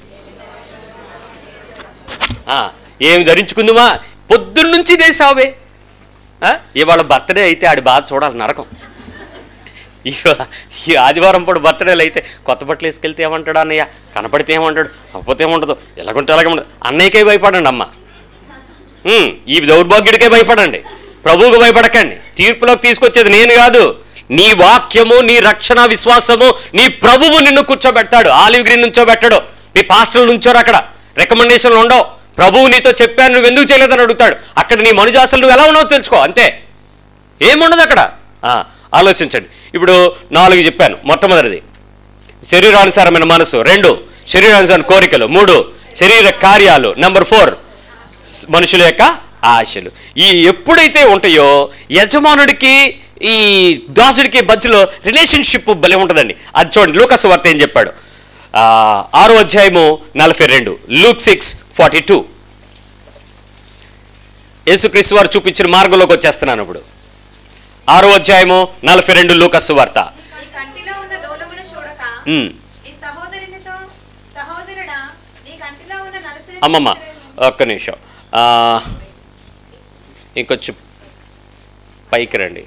ఆ, ఏమి ధరించుకుందుమా పొద్దున్నుంచి దేశావే ఇవాళ బర్త్డే అయితే ఆడి బాధ చూడాలి నరకం ఈ- ఈ ఆదివారం పూట బర్త్డేలు అయితే కొత్త బట్టలు వేసుకెళ్తే ఏమంటాడు అన్నయ్య కనపడితే ఏమంటాడు అవ్వతే ఏముండదు ఎలాగుంటే అలాగే ఉండదు అన్నయ్యకే భయపడండి అమ్మ ఉమ్, ఈ దౌర్భాగ్యుడికే భయపడండి ప్రభువుకు భయపడకండి తీర్పులోకి తీసుకొచ్చేది నేను కాదు నీ వాక్యము నీ రక్షణ విశ్వాసము నీ ప్రభువు నిన్ను కూర్చోబెడతాడు ఆలివ్ గ్రీన్ నుంచోబెట్టాడు మీ పాస్టర్లు నుంచోరు అక్కడ రికమెండేషన్లు ఉండవు ప్రభువు నీతో చెప్పాను నువ్వు ఎందుకు చేయలేదని అడుగుతాడు అక్కడ నీ మనుజాసలు నువ్వు ఎలా ఉన్నావో తెలుసుకో అంతే ఏముండదు అక్కడ ఆ, ఆలోచించండి ఇప్పుడు నాలుగు చెప్పాను మొట్టమొదటిది శరీరానుసారమైన మనసు రెండు శరీరానుసారమైన కోరికలు మూడు శరీర కార్యాలు నెంబర్ ఫోర్ మనుషుల యొక్క ఆశలు ఈ ఎప్పుడైతే ఉంటాయో యజమానుడికి ఈ దాసుడికి మధ్యలో రిలేషన్షిప్ భలే ఉంటుందండి అది చూడండి లూకస్ వార్త ఏం చెప్పాడు ఆ, ఆరో అధ్యాయము నలభై రెండు లూక్ సిక్స్ ఫార్టీ టూ యేసుక్రీస్తు వారు చూపించిన మార్గంలోకి వచ్చేస్తున్నాను ఇప్పుడు ఆరో అధ్యాయము నలభై రెండు లూకస్ వార్త నీ కంటిలో ఉన్న దూలమును చూడక ఉమ్. నీ సహోదరునితో సహోదరుడా నీ కంటిలో ఉన్న నలుసుని అమ్మమ్మ తీసివేయుము. ఒక్క నిమిషం ఆ, ఇంకొంచెం పైకి రండి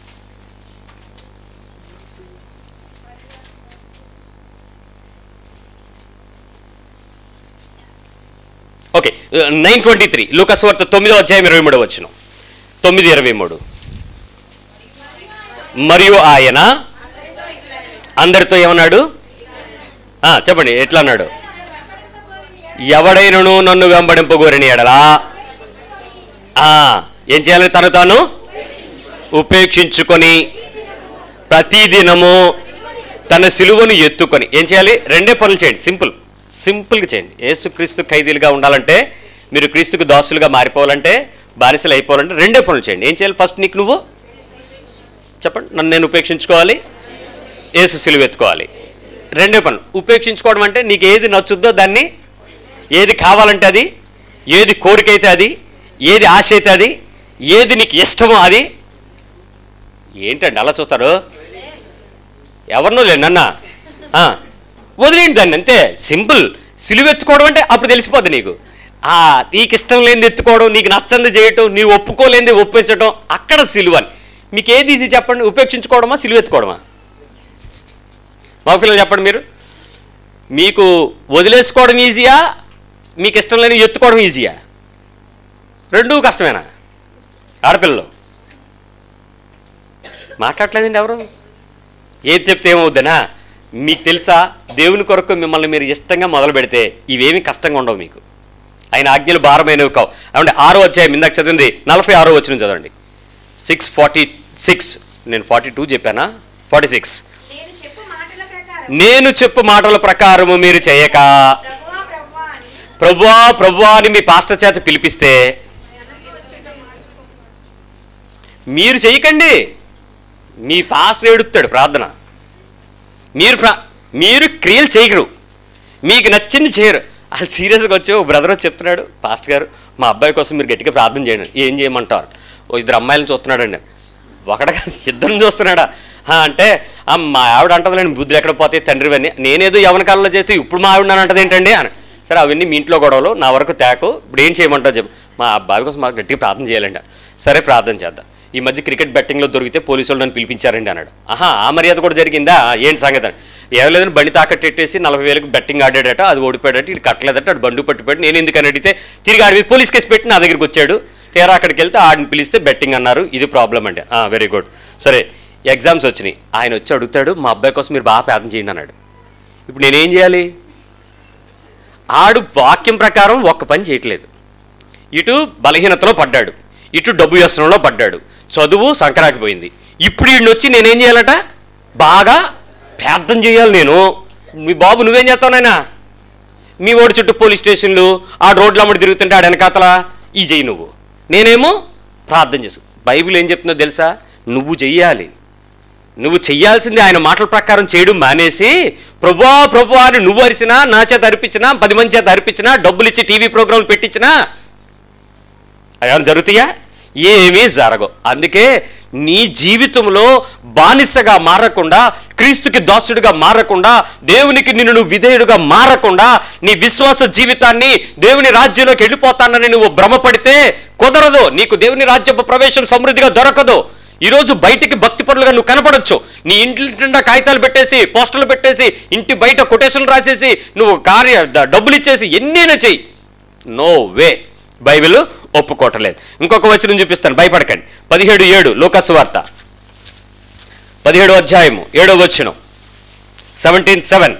okay nine twenty three Lucas వార్త తొమ్మిదో అధ్యాయం ఇరవై మూడో వచ్చిన తొమ్మిది ఇరవై మూడు మరియు ఆయన అందరితో ఏమన్నాడు ఆ, చెప్పండి ఎట్లా అన్నాడు ఎవడైనను నన్ను వెంబడింపగోరిని ఎడలా ఆ, ఏం చేయాలి తను తాను ఉపేక్షించుకొని ప్రతిదినము తన సిలువను ఎత్తుకొని ఏం చేయాలి రెండే పనులు చేయండి సింపుల్ సింపుల్గా చేయండి యేసుక్రీస్తు ఖైదీలుగా ఉండాలంటే మీరు క్రీస్తుకు దాసులుగా మారిపోవాలంటే బానిసలు అయిపోవాలంటే రెండే పనులు చేయండి ఏం చేయాలి ఫస్ట్ నీకు నువ్వు చెప్పండి నన్ను నేను ఉపేక్షించుకోవాలి యేసు సిలువ ఎత్తుకోవాలి రెండే పనులు ఉపేక్షించుకోవడం అంటే నీకు ఏది నచ్చుద్దో దాన్ని ఏది కావాలంటే అది ఏది కోరిక అయితే అది ఏది ఆశ అయితే అది ఏది నీకు ఇష్టమో అది ఏంటండి అలా చూస్తారు ఎవరినో లేదు నన్న వదిలేండి దాన్ని అంతే సింపుల్ సిలువెత్తుకోవడం అంటే అప్పుడు తెలిసిపోద్ది నీకు ఆ నీకు ఇష్టం లేనిది ఎత్తుకోవడం నీకు నచ్చంది చేయటం నీవు ఒప్పుకోలేనిది ఒప్పించడం అక్కడ సిలువ అని మీకు ఏది ఈజీ చెప్పండి ఉపేక్షించుకోవడమా సిలువెత్తుకోవడమా మా పిల్లలు చెప్పండి మీరు మీకు వదిలేసుకోవడం ఈజీయా మీకు ఇష్టం లేని ఎత్తుకోవడం ఈజీయా రెండూ కష్టమేనా ఆడపిల్లలు మాట్లాడలేదండి ఎవరు ఏది చెప్తే ఏమవుద్దనా మీకు తెలుసా దేవుని కొరకు మిమ్మల్ని మీరు ఇష్టంగా మొదలు పెడితే ఇవేమి కష్టంగా ఉండవు మీకు ఆయన ఆజ్ఞలు భారమైనవి కావు అంటే ఆరో అధ్యాయం ఇందాక చదివింది నలభై ఆరో వచ్చిన చదవండి సిక్స్ ఫార్టీ సిక్స్ నేను ఫార్టీ టూ చెప్పానా ఫార్టీ సిక్స్ నేను చెప్పు మాటల ప్రకారం నేను చెప్పు మాటల ప్రకారము మీరు చేయక ప్రభువా ప్రభువా అని ప్రభువా ప్రభువా అని మీ పాస్టర్ చేత పిలిపిస్తే మీరు చేయకండి మీ పాస్టర్ ఏడుస్తాడు ప్రార్థన మీరు ప్రా మీరు క్రియలు చేయరు మీకు నచ్చింది చేయరు వాళ్ళు సీరియస్గా వచ్చి ఓ బ్రదర్ వచ్చి చెప్తున్నాడు పాస్టర్ గారు మా అబ్బాయి కోసం మీరు గట్టిగా ప్రార్థన చేయండి ఏం చేయమంటారు ఓ ఇద్దరు అమ్మాయిలను చూస్తున్నాడండి ఒకడగా ఇద్దరిని చూస్తున్నాడా "ఆ, అంటే "ఆ, మా ఆవిడ అంటదిలేండి బుద్ధులు ఎక్కడ పోతాయి తండ్రి అని నేనేదో యవన కాలంలో చేస్తే ఇప్పుడు మా ఆవిడ నన్ను అంటది ఏంటండి అని సరే అవన్నీ మీ ఇంట్లో గొడవలు నా వరకు తేకు ఇప్పుడు ఏం చేయమంటావు చెప్పు మా అబ్బాయి కోసం మాకు గట్టిగా ప్రార్థన చేయాలండి సరే ప్రార్థన చేద్దాం ఈ మధ్య క్రికెట్ బెట్టింగ్లో దొరికితే పోలీసు వాళ్ళు నన్ను పిలిపించారండి అన్నాడు ఆహా ఆ మర్యాద కూడా జరిగిందా ఏంటి సంగతి అని ఏం లేదని బండి తాకట్టెట్టేసి నలభై వేలకు బెట్టింగ్ ఆడాడట అది ఓడిపోయాడట ఇటు కట్టలేదట అటు బండు పట్టుపెట్టి నేను ఎందుకని అడిగితే తిరిగి ఆడి మీద పోలీస్ కేసు పెట్టి నా దగ్గరికి వచ్చాడు తీరా అక్కడికి వెళ్తే ఆడిని పిలిస్తే బెట్టింగ్ అన్నారు ఇది ప్రాబ్లం అండి వెరీ గుడ్ సరే ఎగ్జామ్స్ వచ్చినాయి ఆయన వచ్చి అడుగుతాడు మా అబ్బాయి కోసం మీరు బాగా ప్రార్థన చేయండి అన్నాడు ఇప్పుడు నేనేం చేయాలి ఆడు వాక్యం ప్రకారం ఒక్క పని చేయట్లేదు ఇటు బలహీనతలో పడ్డాడు ఇటు డబ్బు వ్యసనంలో పడ్డాడు చదువు సంకరాకిపోయింది ఇప్పుడు ఈయన వచ్చి నేనేం చేయాలట బాగా ప్రార్థన చేయాలి నేను మీ బాబు నువ్వేం చేస్తావు నాయనా మీ ఓడి చుట్టూ పోలీస్ స్టేషన్లు ఆ రోడ్ల అమ్మడి తిరుగుతుంటే ఆడ వెనకాతల ఈ చెయ్యి నువ్వు నేనేమో ప్రార్థన చేసు బైబిల్ ఏం చెప్తుందో తెలుసా నువ్వు చెయ్యాలి నువ్వు చెయ్యాల్సింది ఆయన మాటల ప్రకారం చేయడం మానేసి ప్రభువా ప్రభువా అని నువ్వు అరిసినా నా చేత అర్పించినా పది మంది చేత అర్పించినా డబ్బులు ఇచ్చి టీవీ ప్రోగ్రాంలు పెట్టించినా అవి జరుగుతాయా ఏమీ జరగవు అందుకే నీ జీవితంలో బానిసగా మారకుండా క్రీస్తుకి దాసుడిగా మారకుండా దేవునికి నిన్ను నువ్వు విధేయుడుగా మారకుండా నీ విశ్వాస జీవితాన్ని దేవుని రాజ్యంలోకి వెళ్ళిపోతానని నువ్వు భ్రమపడితే కుదరదు నీకు దేవుని రాజ్యపు ప్రవేశం సమృద్ధిగా దొరకదు ఈరోజు బయటికి భక్తి పనులుగా నువ్వు కనపడొచ్చు నీ ఇంటి నిండా కాగితాలు పెట్టేసి పోస్టర్లు పెట్టేసి ఇంటి బయట కొటేషన్లు రాసేసి నువ్వు కార్య డ- డబ్బులు ఇచ్చేసి ఎన్నైనా చెయ్యి నో వే బైబిల్ ఒప్పుకోవట్లేదు ఇంకొక వచనం చూపిస్తాను భయపడకండి పదిహేడు ఏడు లోకస్ వార్త పదిహేడు అధ్యాయము ఏడో వచనం సెవెంటీన్ సెవెన్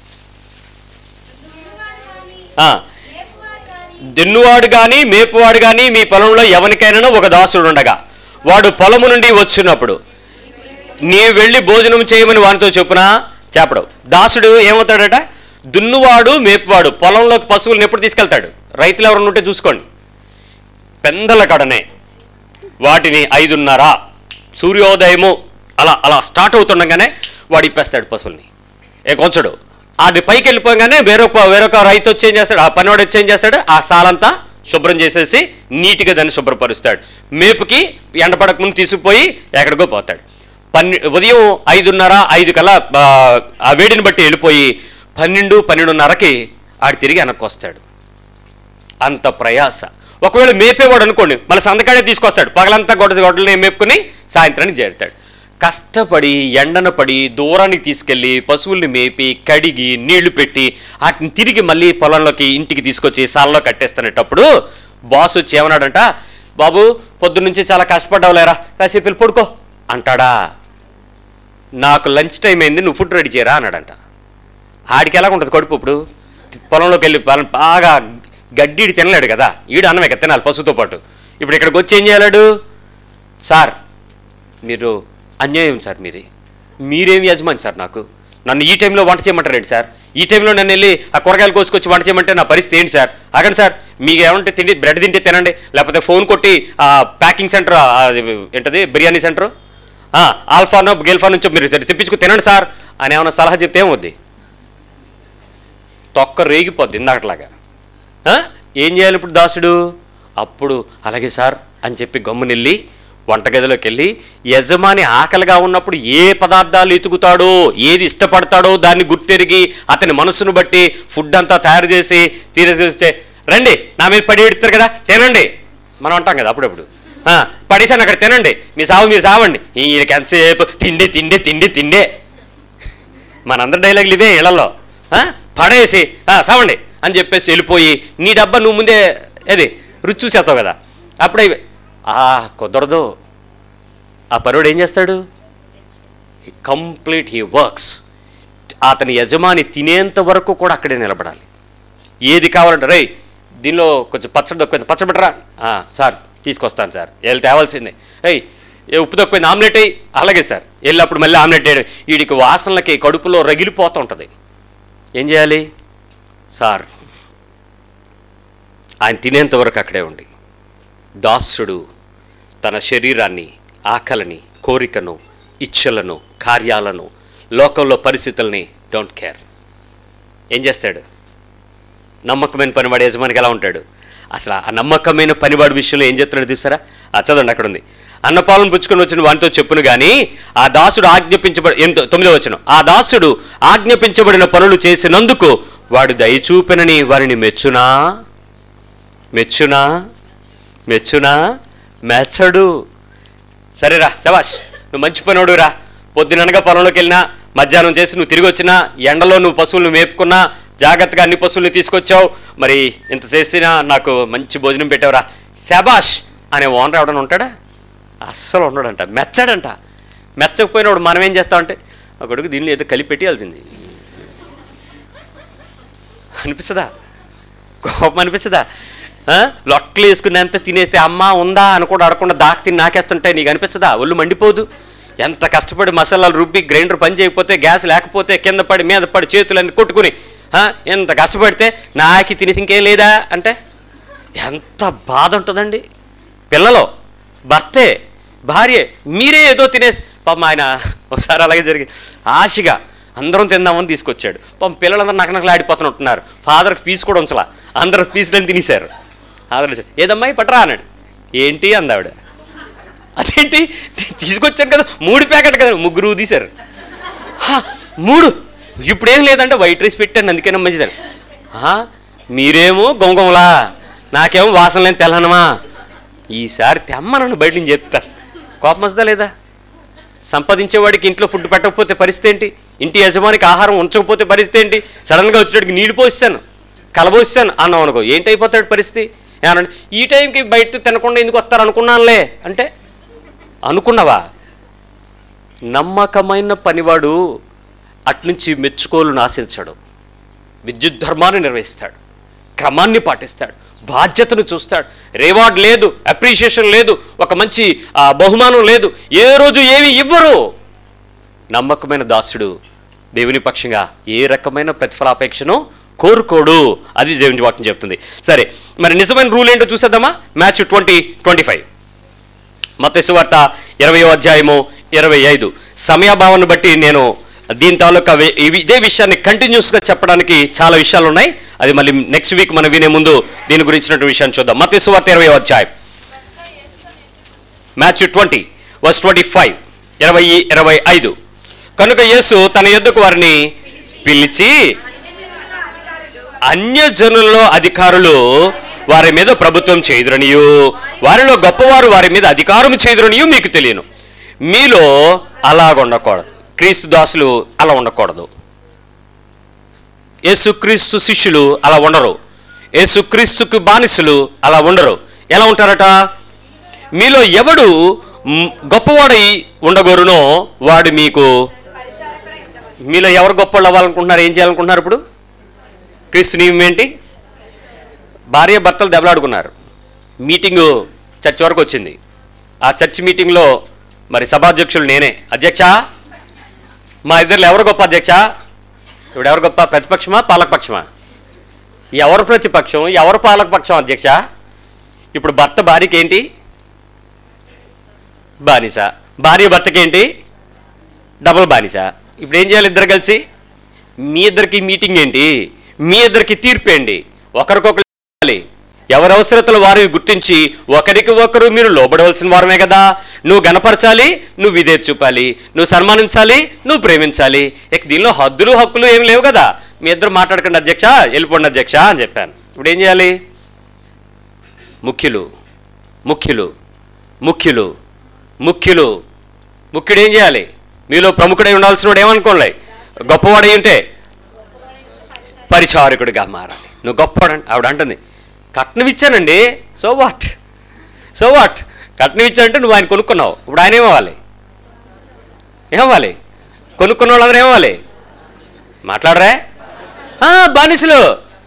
దున్నువాడు గాని మేపువాడు గాని మీ పొలంలో ఎవరికైనా ఒక దాసుడు ఉండగా వాడు పొలము నుండి వచ్చినప్పుడు నీ వెళ్ళి భోజనం చేయమని వానితో చెప్పునా చెప్పడు దాసుడు ఏమవుతాడట దున్నువాడు మేపువాడు పొలంలోకి పశువులను ఎప్పుడు తీసుకెళ్తాడు రైతులు ఎవరైనా ఉంటే చూసుకోండి పెందల కడనే వాటిని ఐదున్నర సూర్యోదయము అలా అలా స్టార్ట్ అవుతుండగానే వాడు ఇప్పేస్తాడు పశువుల్ని ఏ కొంచడు అది పైకి వెళ్ళిపోగానే వేరొక వేరొక రైతు వచ్చి ఏం చేస్తాడు ఆ పనివాడు వచ్చి ఏం చేస్తాడు ఆ సాలంతా శుభ్రం చేసేసి నీట్గా దాన్ని శుభ్రపరుస్తాడు మేపుకి ఎండపడక ముందు తీసుకుపోయి ఎక్కడికో పోతాడు పన్నె ఉదయం ఐదున్నర ఐదు కల్లా ఆ, ఆ వేడిని బట్టి వెళ్ళిపోయి పన్నెండు పన్నెండున్నరకి ఆడు తిరిగి వెనక్కి వస్తాడు అంత ప్రయాస ఒకవేళ మేపేవాడు అనుకోండి మళ్ళీ సందకాడే తీసుకొస్తాడు పగలంతా గొడ్డ గొడ్డలని మేపుకొని సాయంత్రానికి చేరుతాడు కష్టపడి ఎండన పడి దూరానికి తీసుకెళ్ళి పశువుల్ని మేపి కడిగి నీళ్లు పెట్టి వాటిని తిరిగి మళ్ళీ పొలంలోకి ఇంటికి తీసుకొచ్చి సాలలో కట్టేస్తున్నప్పుడు బాస్ వచ్చి ఏమన్నాడంట బాబు పొద్దు నుంచి చాలా కష్టపడ్డావు లేరా కాసేపు వెళ్ళి పడుకో అంటాడా నాకు లంచ్ టైం అయింది నువ్వు ఫుడ్ రెడీ చేయరా అన్నాడంట ఆడికి ఎలా ఉంటుంది కడుపు ఇప్పుడు పొలంలోకి వెళ్ళి పొలం బాగా గడ్డి తినలేడు కదా ఈడు అన్నమే కదా తినాలి పశువుతో పాటు ఇప్పుడు ఇక్కడికి వచ్చి ఏం చేయలేడు సార్ మీరు అన్యాయం సార్ మీది మీరేం యజమాని సార్ నాకు నన్ను ఈ టైంలో వంట చేయమంటారేంటి సార్ ఈ టైంలో నన్ను వెళ్ళి ఆ కూరగాయలు కోసుకొచ్చి వంట చేయమంటే నా పరిస్థితి ఏంటి సార్ అగండి సార్ మీకు ఏమంటే తిండి బ్రెడ్ తింటే తినండి లేకపోతే ఫోన్ కొట్టి ఆ ప్యాకింగ్ సెంటర్ ఆ, అది ఏంటది బిర్యానీ సెంటర్ ఆల్ఫానో గెల్ఫా నుంచి మీరు తెప్పించుకు తినండి సార్ అని ఏమైనా సలహా చెప్తే ఏమవుద్ది తొక్క రేగిపోద్ది ఇందాకట్లాగా ఆ? ఏం చేయాలి ఇప్పుడు దాసుడు అప్పుడు అలాగే సార్ అని చెప్పి గమ్మునెళ్ళి వంటగదిలోకి వెళ్ళి యజమాని ఆకలిగా ఉన్నప్పుడు ఏ పదార్థాలు ఎతుకుతాడో ఏది ఇష్టపడతాడో దాన్ని గుర్తెరిగి అతని మనసును బట్టి ఫుడ్ అంతా తయారు చేసి తీరేసి రండి నా మీద పడి ఎడుతారు కదా తినండి మనం అంటాం కదా అప్పుడప్పుడు "ఆ, పడేసాను అక్కడ తినండి మీ సావు మీరు సావండి ఈయనకి ఎంతసేపు తిండి తిండి తిండి తిండే మనందరి డైలాగులు ఇవే ఇళ్లలో ఆ? పడేసి "ఆ, సావండి అని చెప్పేసి వెళ్ళిపోయి నీ డబ్బా నువ్వు ముందే ఏది రుచి చూసేస్తావు కదా అప్పుడే ఆ కుదరదు ఆ పరుడు ఏం చేస్తాడు కంప్లీట్ హీ వర్క్స్ అతని యజమాని తినేంత వరకు కూడా అక్కడే నిలబడాలి ఏది కావాలంటే రై దీనిలో కొంచెం పచ్చడి తక్కువ పచ్చడి పెట్టరా "ఆ, సార్ తీసుకొస్తాను సార్ వెళ్ళి తేవాల్సిందే ఏయ్ ఏ ఉప్పు తక్కువైంది ఆమ్లెట్ అయ్యి అలాగే సార్ వెళ్ళినప్పుడు మళ్ళీ ఆమ్లెట్ వేయడం వీడికి వాసనలకి కడుపులో రగిలిపోతూ ఉంటుంది ఏం చేయాలి సార్ ఆయన తినేంత వరకు అక్కడే ఉండి దాసుడు తన శరీరాన్ని ఆకలిని కోరికను ఇచ్చలను కార్యాలను లోకంలో పరిస్థితుల్ని డోంట్ కేర్ ఏం చేస్తాడు నమ్మకమైన పనివాడు యజమానికి ఎలా ఉంటాడు అసలు ఆ నమ్మకమైన పనివాడి విషయంలో ఏం చేస్తున్నాడు చూసారా ఆ చదవండి అక్కడ ఉంది అన్నపాలను పుచ్చుకొని వచ్చిన వానితో చెప్పును గాని ఆ దాసుడు ఆజ్ఞాపించబడి ఎంతో తొమ్మిదో వచ్చిన ఆ దాసుడు ఆజ్ఞాపించబడిన పనులు చేసినందుకు వాడు దయచూపెనని వారిని మెచ్చునా మెచ్చునా మెచ్చునా మెచ్చడు సరేరా శబాష్ నువ్వు మంచి పనోడు రా పొద్దుననగా పొలంలోకి వెళ్ళినా మధ్యాహ్నం చేసి నువ్వు తిరిగి వచ్చినా ఎండలో నువ్వు పశువులను మేపుకున్నా జాగ్రత్తగా అన్ని పశువుల్ని తీసుకొచ్చావు మరి ఇంత చేసినా నాకు మంచి భోజనం పెట్టావురా శబాష్ అనే ఓనర్ ఎవడన్నా ఉంటాడా అస్సలు ఉండడంట మెచ్చడంట మెచ్చకపోయినప్పుడు మనం ఏం చేస్తామంటే ఆ కొడుకు దీనిలో ఏదో కలిపి పెట్టేయాల్సింది అనిపిస్తుందా కోపం అనిపిస్తుందా ఆ? లొట్టలు వేసుకున్నంత తినేస్తే అమ్మ ఉందా అని కూడా అడగకుండా దాకా తిని నాకేస్తుంటే నీకు అనిపించదా ఒళ్ళు మండిపోదు ఎంత కష్టపడి మసాలాలు రుబ్బి గ్రైండర్ పని చేయకపోతే గ్యాస్ లేకపోతే కింద పడి మీద పడి చేతులన్నీ కొట్టుకుని ఆ? ఎంత కష్టపడితే నాకి తినేసి ఇంకేం లేదా అంటే ఎంత బాధ ఉంటుందండి పిల్లలు భర్తే భార్య మీరే ఏదో తినేసి పాపం ఆయన ఒకసారి అలాగే జరిగింది ఆశగా అందరం తిందామని తీసుకొచ్చాడు పాపం పిల్లలందరూ నకనకలు ఆడిపోతున్నట్టున్నారు ఫాదర్కి పీస్ కూడా ఉంచలా అందరూ పీసులని తినేశారు ఆదరణ ఏదమ్మాయి పట్టరా అన్నాడు ఏంటి అందావిడ అదేంటి తీసుకొచ్చాను కదా మూడు ప్యాకెట్ కదా ముగ్గురు తీశారు "హా, మూడు ఇప్పుడేం లేదంటే వైట్ రైస్ పెట్టాను అందుకనే మంచిదని "ఆ, మీరేమో గొంగొంలా నాకేమో వాసన లేని తెల్లనమా ఈసారి తెమ్మనన్ను బయట నుంచి చెప్తా కోపం వస్తుందా లేదా సంపాదించేవాడికి ఇంట్లో ఫుడ్ పెట్టకపోతే పరిస్థితి ఏంటి ఇంటి యజమానికి ఆహారం ఉంచకపోతే పరిస్థితి ఏంటి సడన్గా వచ్చేటడికి నీళ్ళు పోస్తాను కలబోస్తాను అన్నాం అనుకో ఏంటి అయిపోతాడు పరిస్థితి ఏమనంటే ఈ టైంకి బయట తినకుండా ఎందుకు వస్తారు అనుకున్నానులే అంటే అనుకున్నావా నమ్మకమైన పనివాడు అట్నుంచి మెచ్చుకోలును ఆశించడు విద్యుత్ ధర్మాన్ని నిర్వహిస్తాడు క్రమాన్ని పాటిస్తాడు బాధ్యతను చూస్తాడు రివార్డ్ లేదు అప్రిషియేషన్ లేదు ఒక మంచి ఆ, బహుమానం లేదు ఏ రోజు ఏమి ఇవ్వరు నమ్మకమైన దాసుడు దేవుని పక్షంగా ఏ రకమైన ప్రతిఫలాపేక్షను కోరుకోడు అది దేవుని వాక్యం చెప్తుంది సరే మరి నిజమైన రూల్ ఏంటో చూసేద్దామా మ్యాచ్ ట్వంటీ ట్వంటీ ఫైవ్ మత్తయి వార్త ఇరవై అధ్యాయము ఇరవై ఐదు సమయాభావాన్ని బట్టి నేను దీని తాలూకా వి- ఇవి- ఇదే విషయాన్ని కంటిన్యూస్గా చెప్పడానికి చాలా విషయాలు ఉన్నాయి అది మళ్ళీ నెక్స్ట్ వీక్ మనం వినే ముందు దీని గురించినటువంటి విషయాన్ని చూద్దాం మత్తయి వార్త ఇరవై అధ్యాయం match twenty verse twenty five ఇరవై ఇరవై ఐదు కనుక యేసు తన యొద్దకు వారిని పిలిచి అన్యజనులలో అధికారులు వారి మీద ప్రభుత్వం చేయుదురనియు వారిలో గొప్పవారు వారి మీద అధికారం చేయుదురనియు మీకు తెలియను మీలో అలాగ ఉండకూడదు క్రీస్తు దాసులు అలా ఉండకూడదు యేసుక్రీస్తు శిష్యులు అలా ఉండరు యేసుక్రీస్తుకు బానిసలు అలా ఉండరు ఎలా ఉంటారట మీలో ఎవడు మ్, గొప్పవాడై ఉండగోరునో వాడు మీకు మీలో ఎవరు గొప్పవాళ్ళు అవ్వాలనుకుంటున్నారు ఏం చేయాలనుకుంటున్నారు ఇప్పుడు క్రీస్తు నియమం ఏంటి భార్య భర్తలు దెబ్బలాడుకున్నారు మీటింగు చర్చ్ వరకు వచ్చింది ఆ చర్చ్ మీటింగ్లో మరి సభాధ్యక్షులు నేనే అధ్యక్ష మా ఇద్దరు ఎవరు గొప్ప అధ్యక్ష ఇప్పుడు ఎవరు గొప్ప ప్రతిపక్షమా పాలకపక్షమా ఎవరు ప్రతిపక్షం ఎవరు పాలకపక్షం అధ్యక్ష ఇప్పుడు భర్త భార్యకి ఏంటి బానిస భార్య భర్తకి ఏంటి డబుల్ బానిస ఇప్పుడు ఏం చేయాలి ఇద్దరు కలిసి మీ ఇద్దరికి మీటింగ్ ఏంటి మీ ఇద్దరికి తీర్పు ఏంటి ఒకరికొకరు చేయాలి ఎవరి అవసరతలు వారిని గుర్తించి ఒకరికి ఒకరు మీరు లోబడవలసిన వారమే కదా నువ్వు గనపరచాలి నువ్వు విధే చూపాలి నువ్వు సన్మానించాలి నువ్వు ప్రేమించాలి ఇక దీనిలో హద్దులు హక్కులు ఏం లేవు కదా మీ ఇద్దరు మాట్లాడకండి అధ్యక్ష వెళ్ళిపోండి అధ్యక్ష అని చెప్పాను ఇప్పుడు ఏం చేయాలి ముఖ్యులు ముఖ్యులు ముఖ్యులు ముఖ్యులు ముఖ్యుడు ఏం చేయాలి మీలో ప్రముఖుడై ఉండాల్సిన వాడు ఏమనుకోలే గొప్పవాడై ఉంటే పరిచారకుడిగా మారాలి నువ్వు గొప్పవాడు ఆవిడ అంటుంది కట్నం ఇచ్చానండి సో వాట్ సో వాట్ కట్నం ఇచ్చానంటే నువ్వు ఆయన కొనుక్కున్నావు ఇప్పుడు ఆయన ఏమవ్వాలి ఏమవ్వాలి కొనుక్కున్న వాళ్ళందరూ ఏమవ్వాలి మాట్లాడరా ఆ, బానిసలు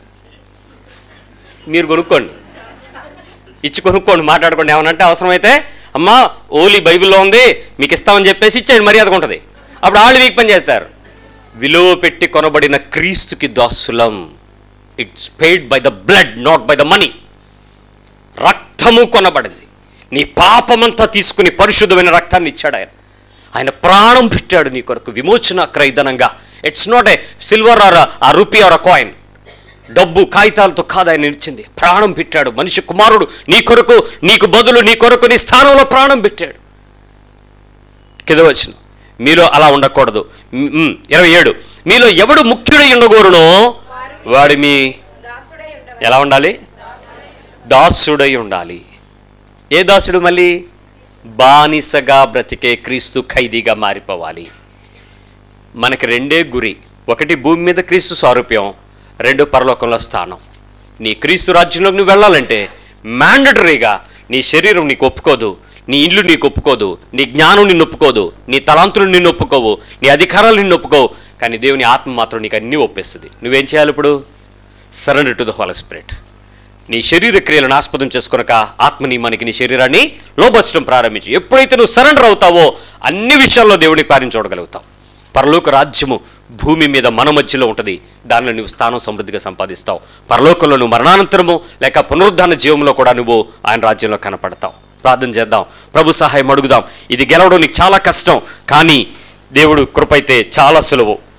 మీరు కొనుక్కోండి ఇచ్చి కొనుక్కోండి మాట్లాడుకోండి ఏమనంటే అవసరమైతే అమ్మా ఓలీ బైబిల్లో ఉంది మీకు ఇస్తామని చెప్పేసి ఇచ్చేయండి మర్యాదగా ఉంటుంది అప్పుడు వాళ్ళు మీకు పని చేస్తారు విలువ పెట్టి కొనబడిన క్రీస్తుకి దాసులం it's paid by the blood not by the money రక్తము కొనబడింది నీ పాపమంతా తీసుకుని పరిశుద్ధమైన రక్తాన్ని ఇచ్చాడు ఆయన ఆయన ప్రాణం పెట్టాడు నీ కొరకు విమోచన క్రైదనంగా it's not a silver or a rupee or a coin డబ్బు కాగితాలతో కాదు ఆయన ఇచ్చింది ప్రాణం పెట్టాడు మనిషి కుమారుడు నీ కొరకు నీకు బదులు నీ కొరకు నీ స్థానంలో ప్రాణం పెట్టాడు కింద వచ్చిన మీలో అలా ఉండకూడదు మ్, మ్, ఇరవై ఏడు మీలో ఎవడు ముఖ్యుడై ఉండగోరునో వాడు మీ దాసుడై ఉండవలెను. ఎలా ఉండాలి దాసుడై ఉండాలి ఏ దాసుడు మళ్ళీ బానిసగా బ్రతికే క్రీస్తు ఖైదీగా మారిపోవాలి మనకి రెండే గురి ఒకటి భూమి మీద క్రీస్తు సారూప్యం రెండు పరలోకంలో స్థానం నీ క్రీస్తు రాజ్యంలోకి నువ్వు వెళ్ళాలంటే మ్యాండటరీగా నీ శరీరం నీకు ఒప్పుకోదు నీ ఇల్లు నీకు ఒప్పుకోదు నీ జ్ఞానం నిన్ను ఒప్పుకోదు నీ తలాంతులు నిన్ను ఒప్పుకోవు నీ అధికారాలు నిన్ను ఒప్పుకోవు కానీ దేవుని ఆత్మ మాత్రం నీకు అన్నీ ఒప్పేస్తుంది నువ్వేం చేయాలి ఇప్పుడు surrender to the holy spirit నీ శరీర క్రియలను ఆస్పదం చేసుకునక ఆత్మని మనకి నీ శరీరాన్ని లోపరచడం ప్రారంభించి ఎప్పుడైతే నువ్వు సరెండర్ అవుతావో అన్ని విషయాల్లో దేవుడిని కార్యం చూడగలుగుతావు పరలోక రాజ్యము భూమి మీద మన మధ్యలో ఉంటుంది దానిలో నువ్వు స్థానం సమృద్ధిగా సంపాదిస్తావు పరలోకంలో నువ్వు మరణానంతరము లేక పునరుద్ధాన జీవంలో కూడా నువ్వు ఆయన రాజ్యంలో కనపడతావు ప్రార్థన చేద్దాం ప్రభు సహాయం అడుగుదాం ఇది గెలవడం నీకు చాలా కష్టం కానీ దేవుడు కృపైతే చాలా సులువు